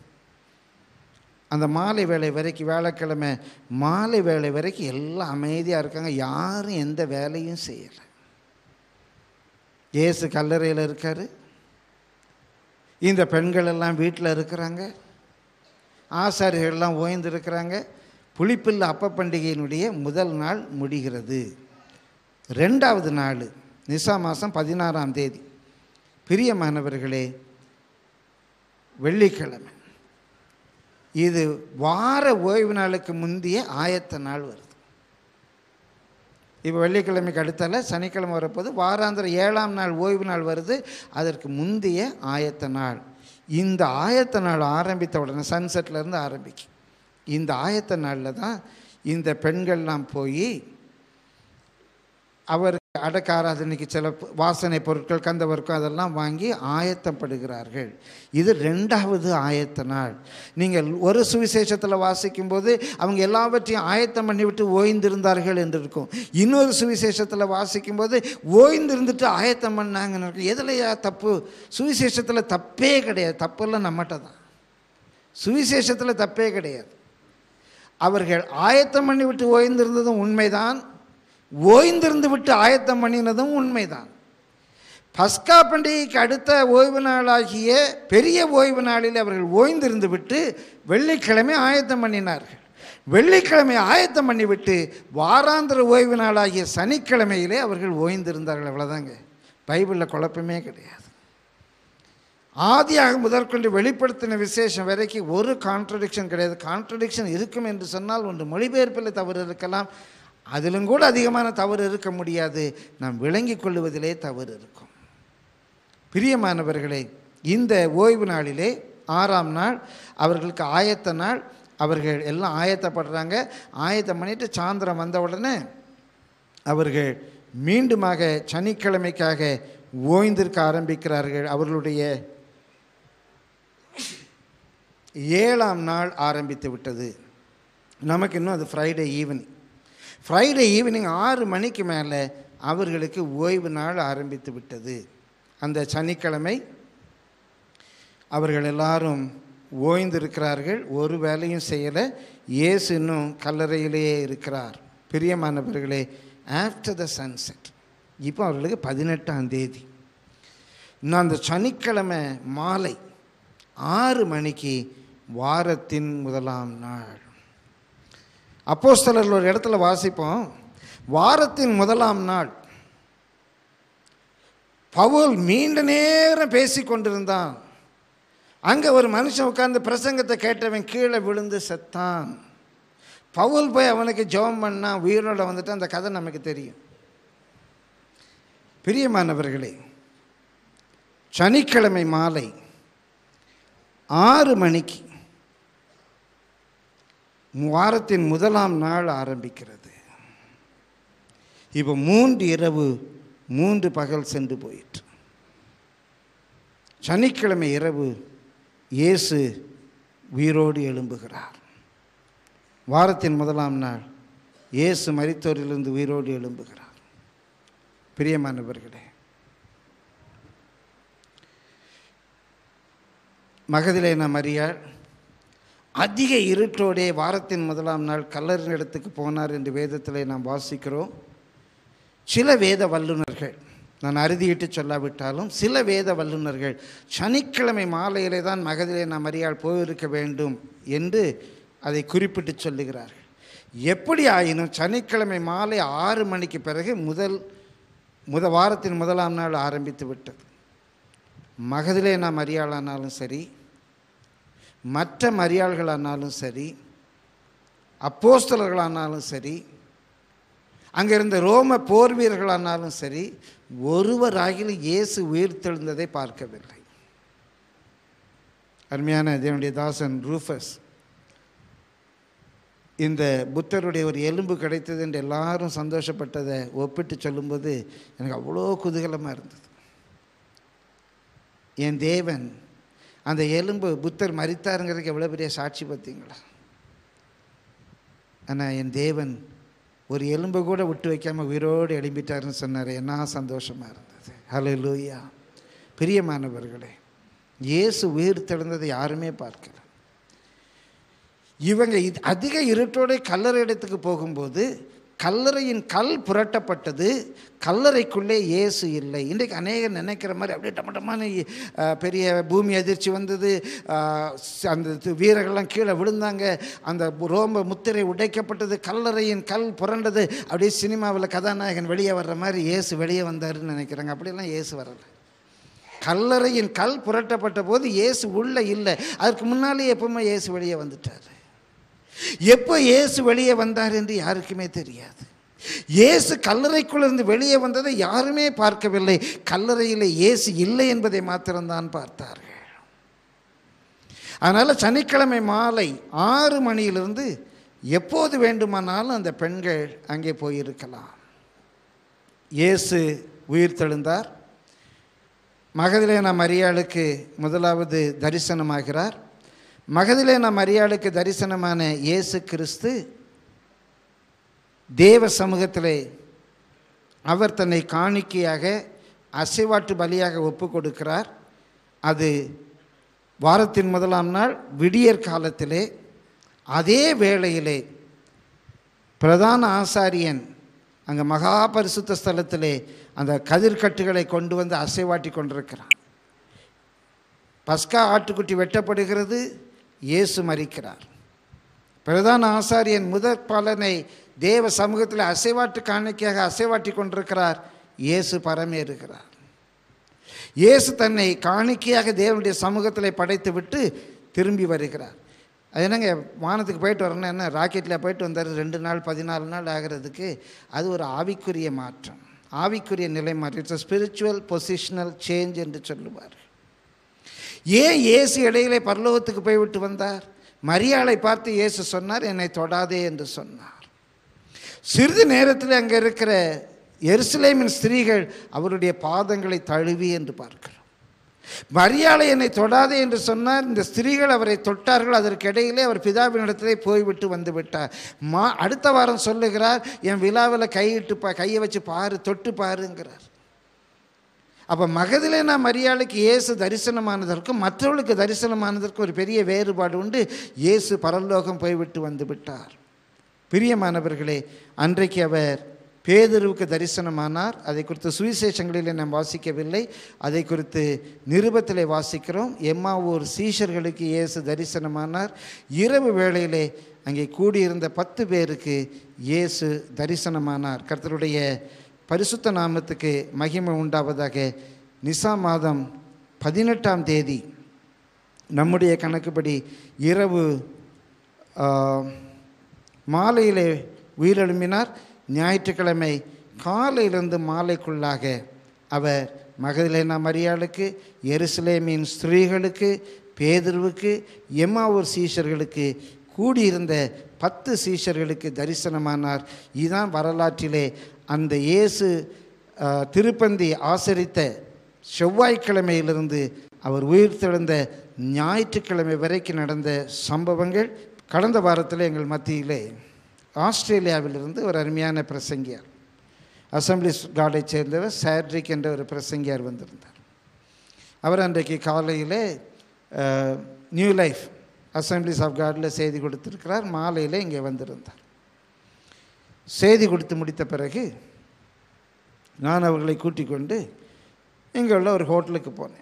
[SPEAKER 3] அந்த மாலை வேளை வரைக்கும் வேலைக்கிழமை மாலை வேளை வரைக்கும் எல்லாம் அமைதியாக இருக்காங்க யாரும் எந்த வேலையும் செய்யலை இயேசு கல்லறையில் இருக்காரு இந்த பெண்கள் எல்லாம் வீட்டில் இருக்கிறாங்க ஆசாரியர்கள்லாம் ஓய்ந்திருக்கிறாங்க புளிப்பில்லா அப்ப பண்டிகையினுடைய முதல் நாள் முடிகிறது ரெண்டாவது நாள் நிசா மாதம் பதினாறாம் தேதி பிரியமானவர்களே வெள்ளிக்கிழமை இது வார ஓய்வு நாளுக்கு முந்தைய ஆயத்த நாள் வருது இப்போ வெள்ளிக்கிழமைக்கு அடுத்தால சனிக்கிழமை வரப்போது வாராந்திர ஏழாம் நாள் ஓய்வு நாள் வருது அதற்கு முந்தைய ஆயத்த நாள் இந்த ஆயத்த நாள் ஆரம்பித்த உடனே சன்செட்ல இருந்து ஆரம்பிக்கும் இந்த ஆயத்த நாளில் தான் இந்த பெண்கள்லாம் போய் அவர் அடக்க ஆராதனைக்கு சில ப- வாசனை பொருட்கள் கந்தவர்க்கம் அதெல்லாம் வாங்கி ஆயத்தப்படுகிறார்கள் இது ரெண்டாவது ஆயத்த நாள் நீங்கள் ஒரு சுவிசேஷத்தில் வாசிக்கும்போது அவங்க எல்லாவற்றையும் ஆயத்தம் பண்ணிவிட்டு ஓய்ந்திருந்தார்கள் என்று இருக்கும் இன்னொரு சுவிசேஷத்தில் வாசிக்கும்போது ஓய்ந்திருந்துட்டு ஆயத்தம் பண்ணாங்கன்னு இருக்கும் எதுலையா தப்பு சுவிசேஷத்தில் தப்பே கிடையாது தப்பெல்லாம் நம்மகிட்ட தான் சுவிசேஷத்தில் தப்பே கிடையாது அவர்கள் ஆயத்தம் பண்ணி விட்டு ஓய்ந்திருந்ததும் உண்மைதான் ஓய்ந்திருந்து விட்டு ஆயத்தம் பண்ணினதும் உண்மைதான் பஸ்கா பண்டிகைக்கு அடுத்த ஓய்வு நாளாகிய பெரிய ஓய்வு நாளில் அவர்கள் ஓய்ந்திருந்து விட்டு வெள்ளிக்கிழமை ஆயத்தம் பண்ணினார்கள் வெள்ளிக்கிழமை ஆயத்தம் பண்ணிவிட்டு வாராந்திர ஓய்வு நாளாகிய சனிக்கிழமையிலே அவர்கள் ஓய்ந்திருந்தார்கள் அவ்வளோதாங்க பைபிளில் குழப்பமே கிடையாது ஆதியாக முதற்கொண்டு வெளிப்படுத்தின விசேஷம் வரைக்கும் ஒரு கான்ட்ரடிக்ஷன் கிடையாது கான்ட்ரடிக்ஷன் இருக்கும் என்று சொன்னால் ஒன்று மொழிபெயர்ப்பில் தவறு இருக்கலாம் அதிலும் கூட அதிகமான தவறு இருக்க முடியாது நாம் விளங்கிக் கொள்வதிலே தவறு இருக்கும் பிரியமானவர்களே இந்த ஓய்வு நாளிலே ஆறாம் நாள் அவர்களுக்கு ஆயத்த நாள் அவர்கள் எல்லாம் ஆயத்தப்படுறாங்க ஆயத்தம் பண்ணிட்டு சாயந்தரம் வந்த உடனே அவர்கள் மீண்டுமாக சனிக்கிழமைக்காக ஓய்ந்திருக்க ஆரம்பிக்கிறார்கள் அவர்களுடைய ஏழாம் நாள் ஆரம்பித்து விட்டது நமக்கு இன்னும் அது ஃப்ரைடே ஈவினிங் ஃப்ரைடே ஈவினிங் ஆறு மணிக்கு மேலே அவர்களுக்கு ஓய்வு நாள் ஆரம்பித்து விட்டது அந்த சனிக்கிழமை அவர்கள் எல்லாரும் ஓய்ந்திருக்கிறார்கள் ஒரு வேலையும் செய்யலை இயேசு இன்னும் கல்லறையிலேயே இருக்கிறார் பிரியமானவர்களே ஆஃப்டர் த சன்செட் இப்போ அவர்களுக்கு பதினெட்டாம் தேதி இன்னும் அந்த சனிக்கிழமை மாலை ஆறு மணிக்கு வாரத்தின் முதலாம் நாள் அப்போஸ்தலர்கள் ஒரு இடத்துல வாசிப்போம் வாரத்தின் முதலாம் நாள் பவுல் நீண்ட நேரம் பேசி கொண்டிருந்தான் அங்கே ஒரு மனுஷன் உட்கார்ந்து பிரசங்கத்தை கேட்டவன் கீழே விழுந்து செத்தான் பவுல் போய் அவனுக்கு ஜெபம் பண்ணா உயிரோட வந்துட்டு அந்த கதை நமக்கு தெரியும் பிரியமானவர்களே சனிக்கிழமை மாலை ஆறு மணிக்கு வாரத்தின் முதலாம் நாள் ஆரம்பிக்கிறது இப்போ மூன்று இரவு மூன்று பகல் சென்று போயிற்று சனிக்கிழமை இரவு இயேசு உயிரோடு எழும்புகிறார் வாரத்தின் முதலாம் நாள் இயேசு மரித்தோரிலிருந்து உயிரோடு எழும்புகிறார் பிரியமானவர்களே மகதிலேனா மரியாள் அதிக இருட்டோடே வாரத்தின் முதலாம் நாள் கல்லறின் இடத்துக்கு போனார் என்று வேதத்திலே நாம் வாசிக்கிறோம் சில வேத வல்லுநர்கள் நான் அறுதியிட்டு சொல்லாவிட்டாலும் சில வேத வல்லுநர்கள் சனிக்கிழமை மாலையிலே தான் மகதிலே நாம் மரியாள் போயிருக்க வேண்டும் என்று அதை குறிப்பிட்டு சொல்லுகிறார்கள் எப்படி ஆயினும் சனிக்கிழமை மாலை ஆறு மணிக்கு பிறகு முதல் முத வாரத்தின் முதலாம் நாள் ஆரம்பித்து விட்டது மகதிலே நாம் மரியாளானாலும் சரி மற்ற மரியாள்களானாலும் சரி அப்போஸ்தலர்களானாலும் சரி அங்கே இருந்த ரோம போர் வீரர்களானாலும் சரி ஒருவராகிலும் இயேசு உயிர்த்தெழுந்ததை பார்க்கவில்லை அருமையான தேவனுடைய தாசன் ரூஃபஸ் இந்த புத்தருடைய ஒரு எலும்பு கிடைத்தது என்று எல்லாரும் சந்தோஷப்பட்டதை ஒப்பிட்டு சொல்லும்போது எனக்கு அவ்வளோ குதூகலமாக இருந்தது என் தேவன் அந்த எலும்பு புத்தர் மறித்தாருங்கிறதுக்கு எவ்வளோ பெரிய சாட்சி பார்த்தீங்களா ஆனால் என் தேவன் ஒரு எலும்பு கூட விட்டு வைக்காமல் உயிரோடு எழும்பிட்டாருன்னு சொன்னார் என்ன சந்தோஷமாக இருந்தது ஹலோ லூயா பிரியமானவர்களே இயேசு உயிர் தெழுந்ததை யாருமே பார்க்கல இவங்க இது அதிக இருட்டோட கல்லறை இடத்துக்கு போகும்போது கல்லறையின் கல் புரட்டப்பட்டது கல்லறைக்குள்ளே இயேசு இல்லை இன்றைக்கு அநேகர் நினைக்கிற மாதிரி அப்படியே டமட்டமான அஹ், பெரிய பூமி அதிர்ச்சி வந்தது அஹ், ஸ்- அந்த து- வீரர்கள்லாம் கீழே விழுந்தாங்க அந்த ரோம முத்திரை உடைக்கப்பட்டது கல்லறையின் கல் புரண்டது அப்படியே சினிமாவில் கதாநாயகன் வெளியே வர்ற மாதிரி இயேசு வெளியே வந்தாருன்னு நினைக்கிறாங்க அப்படியெல்லாம் இயேசு வரலை கல்லறையின் கல் புரட்டப்பட்ட போது இயேசு உள்ளே இல்லை அதற்கு முன்னாலே எப்பவுமே இயேசு வெளியே வந்துட்டார் எப்போ இயேசு வெளியே வந்தார் என்று யாருக்குமே தெரியாது இயேசு கல்லறைக்குள்ளிருந்து வெளியே வந்ததை யாருமே பார்க்கவில்லை கல்லறையில் இயேசு இல்லை என்பதை மாத்திரம்தான் பார்த்தார்கள் அதனால் சனிக்கிழமை மாலை ஆறு மணியிலிருந்து எப்போது வேண்டுமானாலும் அந்த பெண்கள் அங்கே போயிருக்கலாம் இயேசு உயிர் தெழுந்தார் மகதிலேனா மரியாளுக்கு முதலாவது தரிசனமாகிறார் மகதிலேனா மரியாளுக்கு தரிசனமான இயேசு கிறிஸ்து தேவ சமூகத்திலே அவர் தன்னை காணிக்கையாக அசைவாட்டு பலியாக ஒப்பு கொடுக்கிறார் அது வாரத்தின் முதலாம் நாள் விடியற் காலத்திலே அதே வேளையிலே பிரதான ஆசாரியன் அங்கே மகா பரிசுத்த ஸ்தலத்திலே அந்த கதிர்கட்டுகளை கொண்டு வந்து அசைவாட்டி கொண்டிருக்கிறான் பஸ்கா ஆட்டுக்குட்டி வெட்டப்படுகிறது இயேசு மறிக்கிறார் பிரதான ஆசாரியன் முதற் பலனை தேவ சமூகத்தில் அசைவாட்டு காணிக்கையாக அசைவாட்டி கொண்டிருக்கிறார் இயேசு பரமேறுகிறார் இயேசு தன்னை காணிக்கையாக தேவனுடைய சமூகத்தில் படைத்து விட்டு திரும்பி வருகிறார் அது என்னங்க வானத்துக்கு போயிட்டு வரணும் என்ன ராக்கெட்டில் போயிட்டு வந்தார் ரெண்டு நாள் பதினாலு நாள் ஆகிறதுக்கு அது ஒரு ஆவிக்குரிய மாற்றம் ஆவிக்குரிய நிலை மாறி இட்ஸ் ஸ்பிரிச்சுவல் பொசிஷனல் சேஞ்ச் என்று சொல்லுவார் ஏன் இயேசு இடையிலே பரலோகத்துக்கு போய்விட்டு வந்தார் மரியாளை பார்த்து இயேசு சொன்னார் என்னை தொடாதே என்று சொன்னார் சிறிது நேரத்தில் அங்கே இருக்கிற எருசலேமின் ஸ்திரீகள் அவருடைய பாதங்களை தழுவி என்று பார்க்கிறோம் மரியாதை என்னை தொடாதே என்று சொன்னார் இந்த ஸ்திரீகள் அவரை தொட்டார்கள் அதற்கு இடையிலே அவர் பிதாவினிடத்திலே போய்விட்டு வந்து விட்டார் மா அடுத்த வாரம் சொல்லுகிறார் என் விழாவில் கையிட்டு பா கையை வச்சு பாரு தொட்டு பாருங்கிறார் அப்போ மகதிலேனா மரியாளுக்கு இயேசு தரிசனமானதற்கும் மற்றவர்களுக்கு தரிசனமானதற்கும் ஒரு பெரிய வேறுபாடு உண்டு இயேசு பரலோகம் போய்விட்டு வந்து விட்டார் பிரியமானவர்களே அன்றைக்கு அவர் பேதுருவுக்கு தரிசனமானார் அதை குறித்து சுவிசேஷங்களிலே நாம் வாசிக்கவில்லை அதை குறித்து நிருபத்திலே வாசிக்கிறோம் எம்மாவூர் சீஷர்களுக்கு இயேசு தரிசனமானார் இரவு வேளையிலே அங்கே கூடியிருந்த பத்து பேருக்கு இயேசு தரிசனமானார் கர்த்தருடைய பரிசுத்த நாமத்துக்கு மகிமை உண்டாவதாக நிசா மாதம் பதினெட்டாம் தேதி நம்முடைய கணக்குப்படி இரவு ஆ, மாலையிலே உயிரெழும்பினார் ஞாயிற்றுக்கிழமை காலையிலிருந்து மாலைக்குள்ளாக அவர் மகதிலேனா மரியாளுக்கு எருசலேமின் ஸ்திரீகளுக்கு பேதுருவுக்கு எம்மாவூர் சீஷர்களுக்கு கூடியிருந்த பத்து சீஷர்களுக்கு தரிசனமானார் இதுதான் வரலாற்றிலே அந்த இயேசு ஆ, திருப்பந்தி ஆசரித்த செவ்வாய்க்கிழமையிலிருந்து அவர் உயிர் தெழுந்த ஞாயிற்றுக்கிழமை வரைக்கும் நடந்த சம்பவங்கள் கடந்த வாரத்தில் எங்கள் மத்தியிலே ஆஸ்திரேலியாவிலிருந்து ஒரு அருமையான பிரசங்கியார் அசம்பிளிஸ் கார்டைச் சேர்ந்தவர் சேட்ரிக் என்ற ஒரு பிரசங்கியார் வந்திருந்தார் அவர் அன்றைக்கு காலையிலே uh, New Life Assemblies of காடில் செய்தி கொடுத்திருக்கிறார் மாலையில் இங்கே வந்திருந்தார் செய்தி கொடுத்து முடித்த பிறகு நான் அவர்களை கூட்டிக் கொண்டு இங்கே உள்ள ஒரு ஹோட்டலுக்கு போனேன்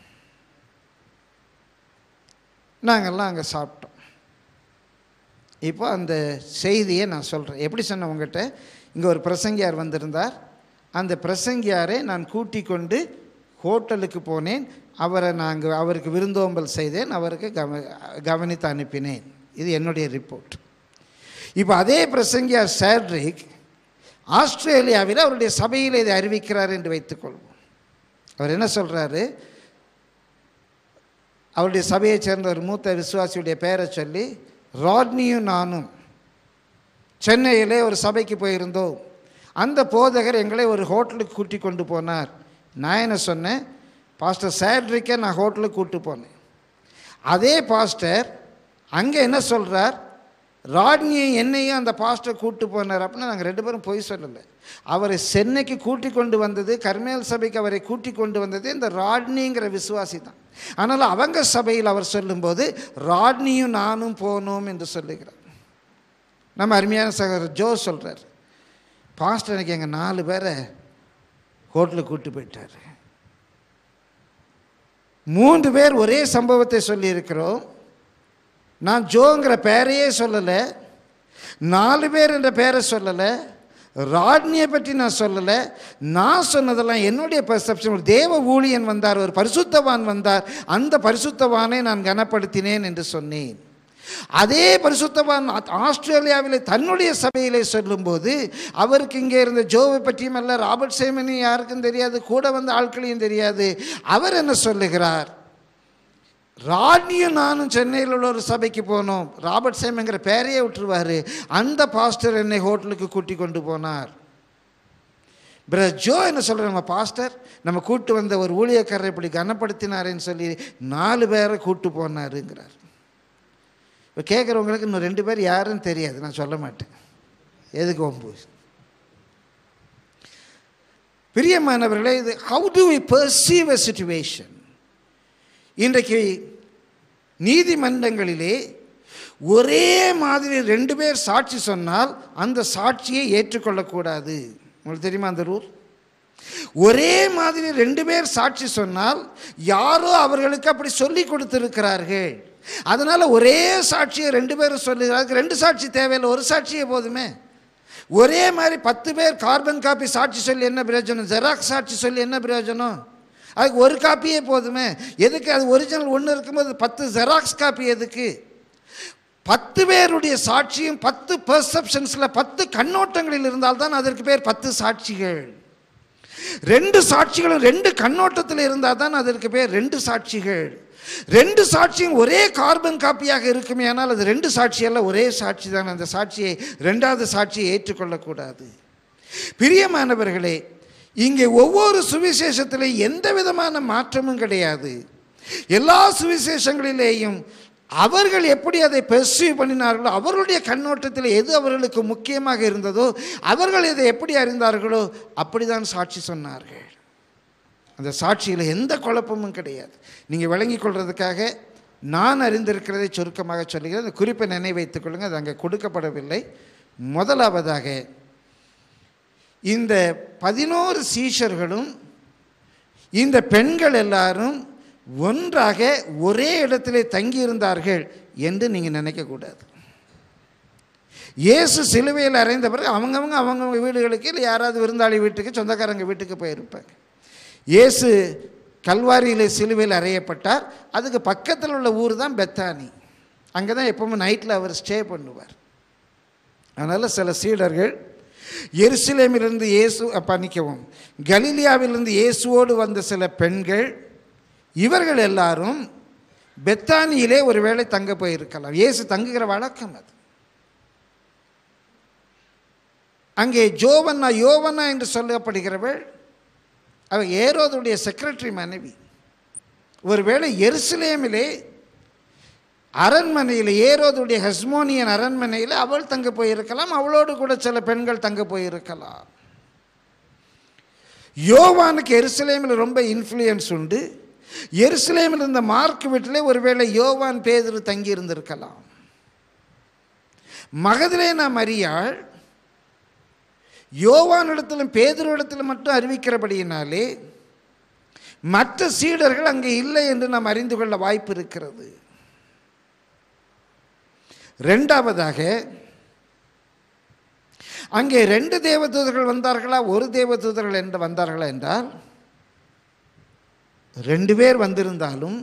[SPEAKER 3] நாங்கள்லாம் அங்கே சாப்பிட்டோம் இப்போ அந்த செய்தியை நான் சொல்கிறேன் எப்படி சொன்னேன் உங்ககிட்ட இங்கே ஒரு பிரசங்கியார் வந்திருந்தார் அந்த பிரசங்கியாரை நான் கூட்டிக் கொண்டு ஹோட்டலுக்கு போனேன் அவரை நாங்கள் அவருக்கு விருந்தோம்பல் செய்தேன் அவருக்கு கவ கவனித்து அனுப்பினேன் இது என்னுடைய ரிப்போர்ட் இப்போ அதே பிரசங்கியார் சேட்ரிக் ஆஸ்திரேலியாவில் அவருடைய சபையில் இதை அறிவிக்கிறார் என்று வைத்துக்கொள்வோம் அவர் என்ன சொல்கிறாரு அவருடைய சபையைச் சேர்ந்த ஒரு மூத்த விசுவாசியுடைய பெயரை சொல்லி ராட்னியும் நானும் சென்னையிலே ஒரு சபைக்கு போயிருந்தோம் அந்த போதகர் எங்களை ஒரு ஹோட்டலுக்கு கூட்டி கொண்டு போனார் நான் என்ன சொன்னேன் பாஸ்டர் சேட்ரிக்கை நான் ஹோட்டலுக்கு கூட்டி போனேன் அதே பாஸ்டர் அங்கே என்ன சொல்கிறார் ராட்னியை என்னையும் அந்த பாஸ்டர் கூட்டு போனார் அப்படின்னா நாங்கள் ரெண்டு பேரும் பொய் சொல்லலை அவரை சென்னைக்கு கூட்டி கொண்டு வந்தது கர்மேல் சபைக்கு அவரை கூட்டி கொண்டு வந்தது இந்த ராட்னிங்கிற விசுவாசி தான் ஆனால் அவங்க சபையில் அவர் சொல்லும்போது ராட்னியும் நானும் போனோம் என்று சொல்லுகிறார் நம்ம அருமையான சகோதரர் ஜோ சொல்கிறார் பாஸ்டர் எனக்கு எங்கள் நாலு பேரை ஹோட்டலுக்கு கூட்டி போயிட்டார் மூன்று பேர் ஒரே சம்பவத்தை சொல்லியிருக்கிறோம் நான் ஜோங்கிற பேரையே சொல்லலை நாலு பேர் என்ற பேரை சொல்லலை ராட்னியை பற்றி நான் சொல்லலை நான் சொன்னதெல்லாம் என்னுடைய பெர்செப்ஷன் ஒரு தேவ ஊழியன் வந்தார் ஒரு பரிசுத்தவான் வந்தார் அந்த பரிசுத்தவானை நான் கனப்படுத்தினேன் என்று சொன்னேன் அதே பரிசுத்தவான் ஆ- ஆஸ்திரேலியாவிலே தன்னுடைய சபையிலே சொல்லும்போது அவருக்கு இங்கே இருந்த ஜோவை பற்றியும் அல்ல ராபர்ட் சேமனையும் யாருக்கும் தெரியாது கூட வந்த ஆட்களையும் தெரியாது அவர் என்ன சொல்லுகிறார் ராணியும் நானும் சென்னையில் உள்ள ஒரு சபைக்கு போனோம் ராபர்ட் சேமங்கிற பேரையே விட்டுருவார் அந்த பாஸ்டர் என்னை ஹோட்டலுக்கு கூட்டி கொண்டு போனார் பிரதர் ஜோ என்ன சொல்கிற நம்ம பாஸ்டர் நம்ம கூட்டு வந்த ஒரு ஊழியக்காரரை இப்படி கனப்படுத்தினாரேன்னு சொல்லி நாலு பேரை கூட்டு போனாருங்கிறார் இப்போ கேட்குறவங்களுக்கு இன்னும் ரெண்டு பேர் யாருன்னு தெரியாது நான் சொல்ல மாட்டேன் எதுக்கு ஒம்பு பிரியமானவர்களே இது how to we perceive a situation இன்றைக்கு நீதிமன்றங்களிலே ஒரே மாதிரி ரெண்டு பேர் சாட்சி சொன்னால் அந்த சாட்சியை ஏற்றுக்கொள்ளக்கூடாது உங்களுக்கு தெரியுமா அந்த ரூல் ஒரே மாதிரி ரெண்டு பேர் சாட்சி சொன்னால் யாரோ அவர்களுக்கு அப்படி சொல்லி கொடுத்திருக்கிறார்கள் அதனால் ஒரே சாட்சியை ரெண்டு பேரும் சொல்லுகிறார்கள் ரெண்டு சாட்சி தேவையில்லை ஒரு சாட்சியே போதுமே ஒரே மாதிரி பத்து பேர் கார்பன் காப்பி சாட்சி சொல்லி என்ன பிரயோஜனம் ஜெராக்ஸ் சாட்சி சொல்லி என்ன பிரயோஜனம் அதுக்கு ஒரு காப்பியே போதுமே எதுக்கு அது ஒரிஜினல் ஒன்று இருக்கும்போது பத்து ஜெராக்ஸ் காப்பி எதுக்கு பத்து பேருடைய சாட்சியும் பத்து பெர்செப்ஷன்ஸில் பத்து கண்ணோட்டங்களில் இருந்தால்தான் அதற்கு பேர் பத்து சாட்சிகள் ரெண்டு சாட்சிகளும் ரெண்டு கண்ணோட்டத்தில் இருந்தால் தான் அதற்கு பேர் ரெண்டு சாட்சிகள் ரெண்டு சாட்சியும் ஒரே கார்பன் காப்பியாக இருக்குமே ஆனால் அது ரெண்டு சாட்சி அல்ல ஒரே சாட்சி தான் அந்த சாட்சியை ரெண்டாவது சாட்சியை ஏற்றுக்கொள்ளக்கூடாது பிரியமானவர்களே இங்கே ஒவ்வொரு சுவிசேஷத்திலே எந்த விதமான மாற்றமும் கிடையாது எல்லா சுவிசேஷங்களிலேயும் அவர்கள் எப்படி அதை பெர்சீவ் பண்ணினார்களோ அவர்களுடைய கண்ணோட்டத்தில் எது அவர்களுக்கு முக்கியமாக இருந்ததோ அவர்கள் இதை எப்படி அறிந்தார்களோ அப்படிதான் சாட்சி சொன்னார்கள் அந்த சாட்சியில் எந்த குழப்பமும் கிடையாது நீங்கள் விளங்கிக் கொள்றதுக்காக நான் அறிந்திருக்கிறதை சுருக்கமாக சொல்லுகிறேன் அந்த குறிப்பை நினைவு வைத்துக் கொள்ளுங்கள் அது அங்கே கொடுக்கப்படவில்லை முதலாவதாக இந்த பதினோரு சீஷர்களும் இந்த பெண்கள் எல்லாரும் ஒன்றாக ஒரே இடத்திலே தங்கியிருந்தார்கள் என்று நீங்கள் நினைக்கக்கூடாது இயேசு சிலுவையில் அறைந்த பிறகு அவங்கவங்க அவங்கவங்க வீடுகளுக்கு இல்லை யாராவது விருந்தாளி வீட்டுக்கு சொந்தக்காரங்க வீட்டுக்கு போயிருப்பாங்க இயேசு கல்வாரியில் சிலுவையில் அறையப்பட்டார் அதுக்கு பக்கத்தில் உள்ள ஊர் தான் பெத்தானி அங்கே தான் எப்பவுமே நைட்டில் அவர் ஸ்டே பண்ணுவார் அதனால் சில சீடர்கள் எருசலேமிலிருந்து இயேசு பண்ணிக்கவும் கலீலியாவிலிருந்து இயேசுவோடு வந்த சில பெண்கள் இவர்கள் எல்லாரும் பெத்தானியிலே ஒருவேளை தங்க போயிருக்கலாம் இயேசு தங்குகிற வழக்கம் அது அங்கே ஜோவன்னா யோவன்னா என்று சொல்லப்படுகிறவள் அவள் ஏரோதுடைய செக்ரட்டரி மனைவி ஒருவேளை எருசலேமிலே அரண்மனையில் ஏரோதுடைய ஹஸ்மோனியன் அரண்மனையில் அவள் தங்க போயிருக்கலாம் அவளோடு கூட சில பெண்கள் தங்க போயிருக்கலாம் யோவானுக்கு எருசலேமில் ரொம்ப இன்ஃப்ளூயன்ஸ் உண்டு எருசலேமில் இருந்த மார்க் வீட்டிலே ஒருவேளை யோவான் பேதுரு தங்கி இருந்திருக்கலாம் மகதிலேனா மரியாள் யோவானிடத்திலும் பேதுருவிடத்திலும் மட்டும் அறிவிக்கிறபடியினாலே மற்ற சீடர்கள் அங்கே இல்லை என்று நாம் அறிந்து கொள்ள வாய்ப்பு இருக்கிறது ரெண்டாவதாக அங்கே ரெண்டு தேவதூதர்கள் வந்தார்களா ஒரு தேவதூதர்கள் என்று வந்தார்களா என்றால் ரெண்டு பேர் வந்திருந்தாலும்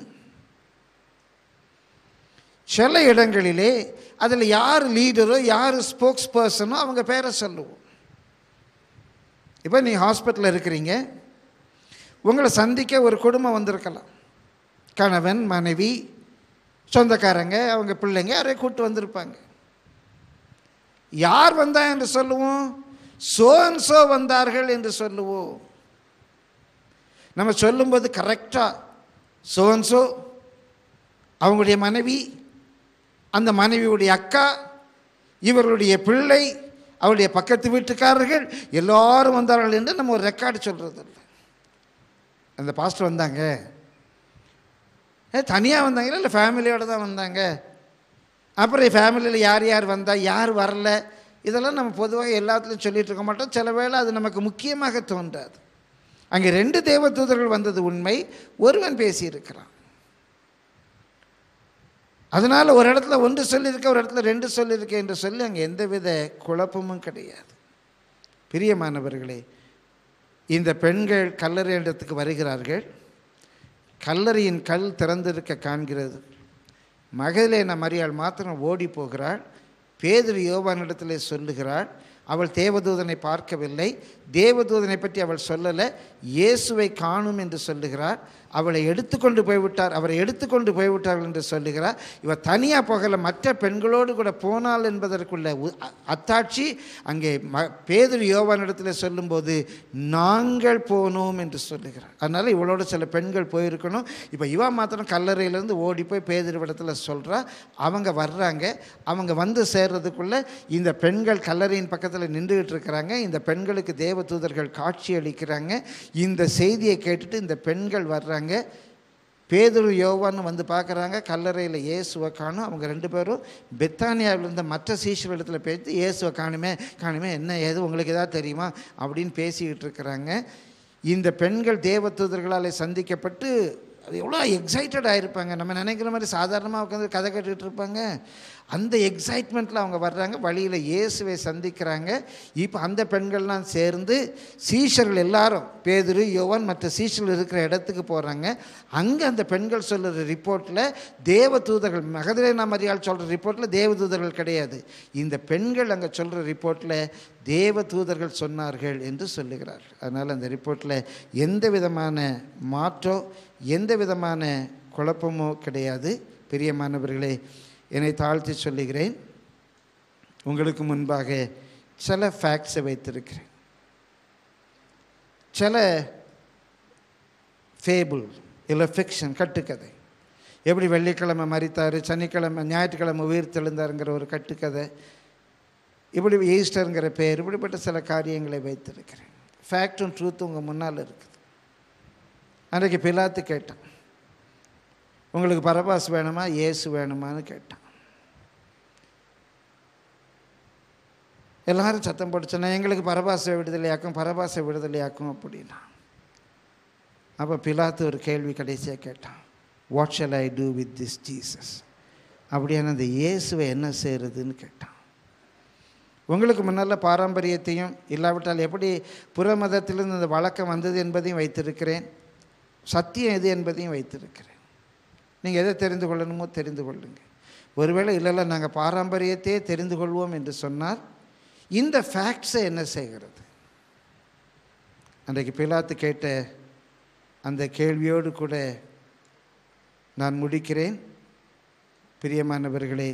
[SPEAKER 3] சில இடங்களிலே அதில் யார் லீடரோ யார் ஸ்போக்ஸ் பர்சனோ அவங்க பேரை சொல்லுவோம் இப்போ நீங்கள் ஹாஸ்பிட்டலில் இருக்கிறீங்க உங்களை சந்திக்க ஒரு குடும்பம் வந்திருக்கலாம் கணவன் மனைவி சொந்தக்காரங்க அவங்க பிள்ளைங்க யாரையும் கூப்பிட்டு வந்திருப்பாங்க யார் வந்தா என்று சொல்லுவோம் சோன் சோ வந்தார்கள் என்று சொல்லுவோம் நம்ம சொல்லும்போது கரெக்டாக சோன்சோ அவங்களுடைய மனைவி அந்த மனைவியுடைய அக்கா இவர்களுடைய பிள்ளை அவருடைய பக்கத்து வீட்டுக்காரர்கள் எல்லாரும் வந்தார்கள் என்று நம்ம ஒரு ரெக்கார்டு சொல்கிறது இல்லை அந்த பாஸ்டர் வந்தாங்க ஏ தனியாக வந்தாங்களா இல்லை ஃபேமிலியோடு தான் வந்தாங்க அப்புறம் ஃபேமிலியில் யார் யார் வந்தா யார் வரல இதெல்லாம் நம்ம பொதுவாக எல்லாத்துலையும் சொல்லிட்டு இருக்க மாட்டோம் சில வேளை அது நமக்கு முக்கியமாக தோன்றாது அங்கே ரெண்டு தேவதூதர்கள் வந்தது உண்மை ஒருவன் பேசியிருக்கிறான் அதனால் ஒரு இடத்துல ஒன்று சொல்லியிருக்க ஒரு இடத்துல ரெண்டு சொல்லியிருக்க என்று சொல்லி அங்கே எந்தவித குழப்பமும் கிடையாது பிரியமானவர்களே இந்த பெண்கள் கல்லறை இடத்துக்கு வருகிறார்கள் கல்லறையின் கல் திறந்திருக்க காண்கிறது மகளிலேன மரியாள் மாத்திரம் ஓடி போகிறாள் பேதுரு யோவானிடத்திலே சொல்லுகிறாள் அவள் தேவதூதனை பார்க்கவில்லை தேவதூதனை பற்றி அவள் சொல்லலை இயேசுவை காணும் என்று சொல்லுகிறார் அவளை எடுத்துக்கொண்டு போய்விட்டார் அவரை எடுத்துக்கொண்டு போய்விட்டார்கள் என்று சொல்லுகிறார் இவர் தனியாக போகல மற்ற பெண்களோடு கூட போனாள் என்பதற்குள்ள உ- அ- அத்தாட்சி அங்கே ம பேதுரு யோவானிடத்தில் சொல்லும்போது நாங்கள் போனோம் என்று சொல்லுகிறார் அதனால் இவளோட சில பெண்கள் போயிருக்கணும் இப்போ இவா மாத்திரம் கல்லறையிலேருந்து ஓடி போய் பேதுருவிடத்தில் சொல்கிறா அவங்க வர்றாங்க அவங்க வந்து சேர்றதுக்குள்ளே இந்த பெண்கள் கல்லறையின் பக்கத்தில் நின்றுகிட்டு இருக்கிறாங்க இந்த பெண்களுக்கு தேவதூதர்கள் காட்சி அளிக்கிறாங்க இந்த செய்தியை கேட்டுட்டு இந்த பெண்கள் வர்றாங்க பேதுரு யோவான்னு வந்து பார்க்குறாங்க கல்லறையில் இயேசுவை காணும் அவங்க ரெண்டு பேரும் பெத்தானியாவில் இருந்த மற்ற சீஷர்களிடத்தில் பேசி இயேசுவை காணுமே காணுமே என்ன ஏது உங்களுக்கு ஏதாவது தெரியுமா அப்படின்னு பேசிக்கிட்டு இருக்கிறாங்க இந்த பெண்கள் தேவதூதர்களால் சந்திக்கப்பட்டு அது எவ்வளோ எக்ஸைட்டட் ஆகிருப்பாங்க நம்ம நினைக்கிற மாதிரி சாதாரணமாக உட்காந்து கதை கேட்டுக்கிட்டு இருப்பாங்க அந்த எக்ஸைட்மெண்ட்டில் அவங்க வர்றாங்க வழியில் இயேசுவை சந்திக்கிறாங்க இப்போ அந்த பெண்கள்லாம் சேர்ந்து சீஷர்கள் எல்லாரும் பேதுரு யோவான் மற்ற சீஷர்கள் இருக்கிற இடத்துக்கு போகிறாங்க அங்கே அந்த பெண்கள் சொல்கிற ரிப்போர்ட்டில் தேவ தூதர்கள் மகதிரேனா மரியாள் சொல்கிற ரிப்போர்ட்டில் தேவ தூதர்கள் கிடையாது இந்த பெண்கள் அங்கே சொல்கிற ரிப்போர்ட்டில் தேவ தூதர்கள் சொன்னார்கள் என்று சொல்லுகிறார்கள் அதனால் அந்த ரிப்போர்ட்டில் எந்த விதமான மாற்றோ எந்த விதமான குழப்பமோ கிடையாது பிரியமானவர்களே என்னை தாழ்த்தி சொல்லுகிறேன் உங்களுக்கு முன்பாக சில ஃபேக்ட்ஸை வைத்திருக்கிறேன் சில ஃபேபிள் இல்லை ஃபிக்ஷன் கட்டுக்கதை எப்படி வெள்ளிக்கிழமை மறித்தார் சனிக்கிழமை ஞாயிற்றுக்கிழமை உயிர் தெழுந்தாருங்கிற ஒரு கட்டுக்கதை இப்படி ஈஸ்டருங்கிற பெயர் இப்படிப்பட்ட சில காரியங்களை வைத்திருக்கிறேன் ஃபேக்டும் ட்ரூத்தும் உங்கள் முன்னால் இருக்குது அன்றைக்கு பிலாத்து கேட்டான் உங்களுக்கு பரபாஸ் வேணுமா இயேசு வேணுமான்னு கேட்டான் எல்லாரும் சத்தம் போட்டு சொன்னா எங்களுக்கு பரபாசை விடுதலையாக்கும் பரபாசை விடுதலையாக்கும் அப்படின்னா அப்போ பிலாத்து ஒரு கேள்வி கடைசியாக கேட்டான் what shall I do with this Jesus அப்படியான அந்த இயேசுவை என்ன செய்கிறதுன்னு கேட்டான் உங்களுக்கு முன்னால் பாரம்பரியத்தையும் இல்லாவிட்டால் எப்படி புற மதத்திலிருந்து இந்த வழக்கம் வந்தது என்பதையும் வைத்திருக்கிறேன் சத்தியம் எது என்பதையும் வைத்திருக்கிறேன் நீங்கள் எதை தெரிந்து கொள்ளணுமோ தெரிந்து கொள்ளுங்கள் ஒருவேளை இல்லைல்ல நாங்கள் பாரம்பரியத்தையே தெரிந்து கொள்வோம் என்று சொன்னால் இந்த ஃபேக்ட்ஸை என்ன செய்கிறது அன்றைக்கு பிலாத்து கேட்ட அந்த கேள்வியோடு கூட நான் முடிக்கிறேன் பிரியமானவர்களே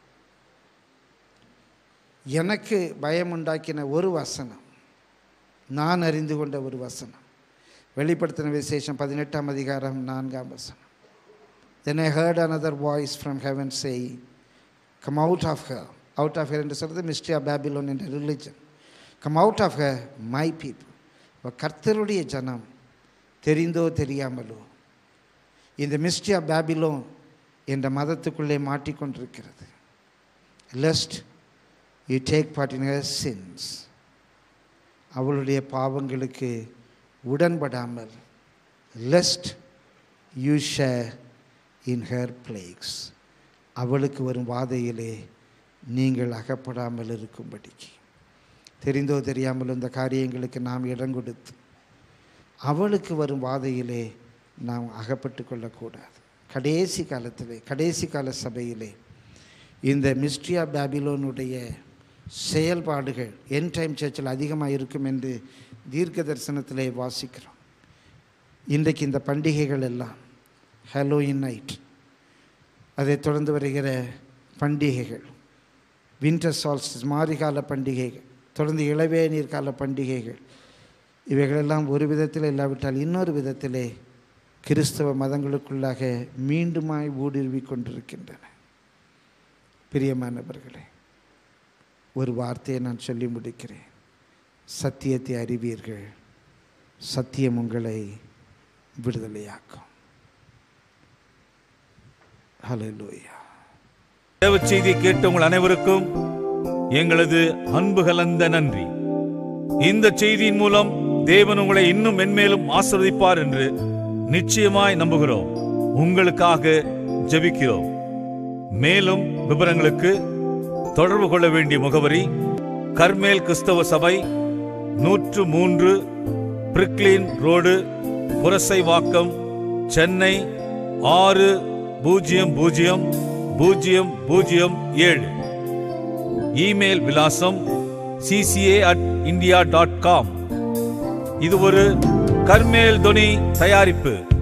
[SPEAKER 3] எனக்கு பயம் உண்டாக்கின ஒரு வசனம் நான் அறிந்து கொண்ட ஒரு வசனம் வெளிப்படுத்தின விசேஷம் பதினெட்டாம் அதிகாரம் நான்காம் வசனம் Then I heard another voice from heaven saying, Come out of her. Out of her என்று சொல்கிறது மிஸ்ட்ரி ஆஃப் பேபிலோன் என்ற religion come out of her my people இப்போ கர்த்தருடைய ஜனம் தெரிந்தோ தெரியாமலோ இந்த மிஸ்ட்ரி ஆஃப் பேபிலோன் என்ற மதத்துக்குள்ளே மாட்டிக்கொண்டிருக்கிறது lest you take part in her sins அவளுடைய பாவங்களுக்கு உடன்படாமல் lest you share in her plagues அவளுக்கு வரும் வாதையிலே நீங்கள் அகப்படாமல் இருக்கும்படிக்கு தெரிந்தோ தெரியாமல் இந்த காரியங்களுக்கு நாம் இடம் கொடுத்து அவளுக்கு வரும் வாதையிலே நாம் அகப்பட்டு கொள்ளக்கூடாது கடைசி காலத்திலே கடைசி கால சபையிலே இந்த மிஸ்ட்ரி ஆஃப் பேபிலோனுடைய செயல்பாடுகள் என் டைம் சர்ச்சில் அதிகமாக இருக்கும் என்று தீர்க்க தரிசனத்திலே வாசிக்கிறோம் இன்றைக்கு இந்த பண்டிகைகள் எல்லாம் ஹலோயின் நைட் அதைத் தொடர்ந்து வருகிற பண்டிகைகள் வின்டர் சால்ஸ்டிஸ் மாரிகால பண்டிகைகள் தொடர்ந்து இளவேநீர் கால பண்டிகைகள் இவைகளெல்லாம் ஒரு விதத்தில் இல்லாவிட்டால் இன்னொரு விதத்திலே கிறிஸ்தவ மதங்களுக்குள்ளாக மீண்டுமாய் ஊடுருவி கொண்டிருக்கின்றன பிரியமானவர்களே ஒரு வார்த்தையை நான் சொல்லி முடிக்கிறேன் சத்தியத்தை அறிவீர்கள் சத்தியம் உங்களை விடுதலையாக்கும் ஹalleluya
[SPEAKER 4] தேவ செய்தி கேட்ட உங்கள் அனைவருக்கும் எங்களது அன்பு கலந்த நன்றி இந்த செய்தியின் மூலம் தேவன் உங்களை இன்னும் மென்மேலும் ஆசிர்வதிப்பார் என்று நிச்சயமாய் நம்புகிறோம் உங்களுக்காக ஜெபிக்கிறோம் மேலும் விவரங்களுக்கு தொடர்பு கொள்ள வேண்டிய முகவரி கர்மேல் கிறிஸ்தவ சபை நூற்று மூன்று பிரிக்லின் ரோடு புரசைவாக்கம் சென்னை ஆறு பூஜ்ஜியம் பூஜ்ஜியம் பூஜ்ஜியம் பூஜ்ஜியம் ஏழு இமெயில் விலாசம் CCA at India dot com இது ஒரு கர்மேல் தொனி தயாரிப்பு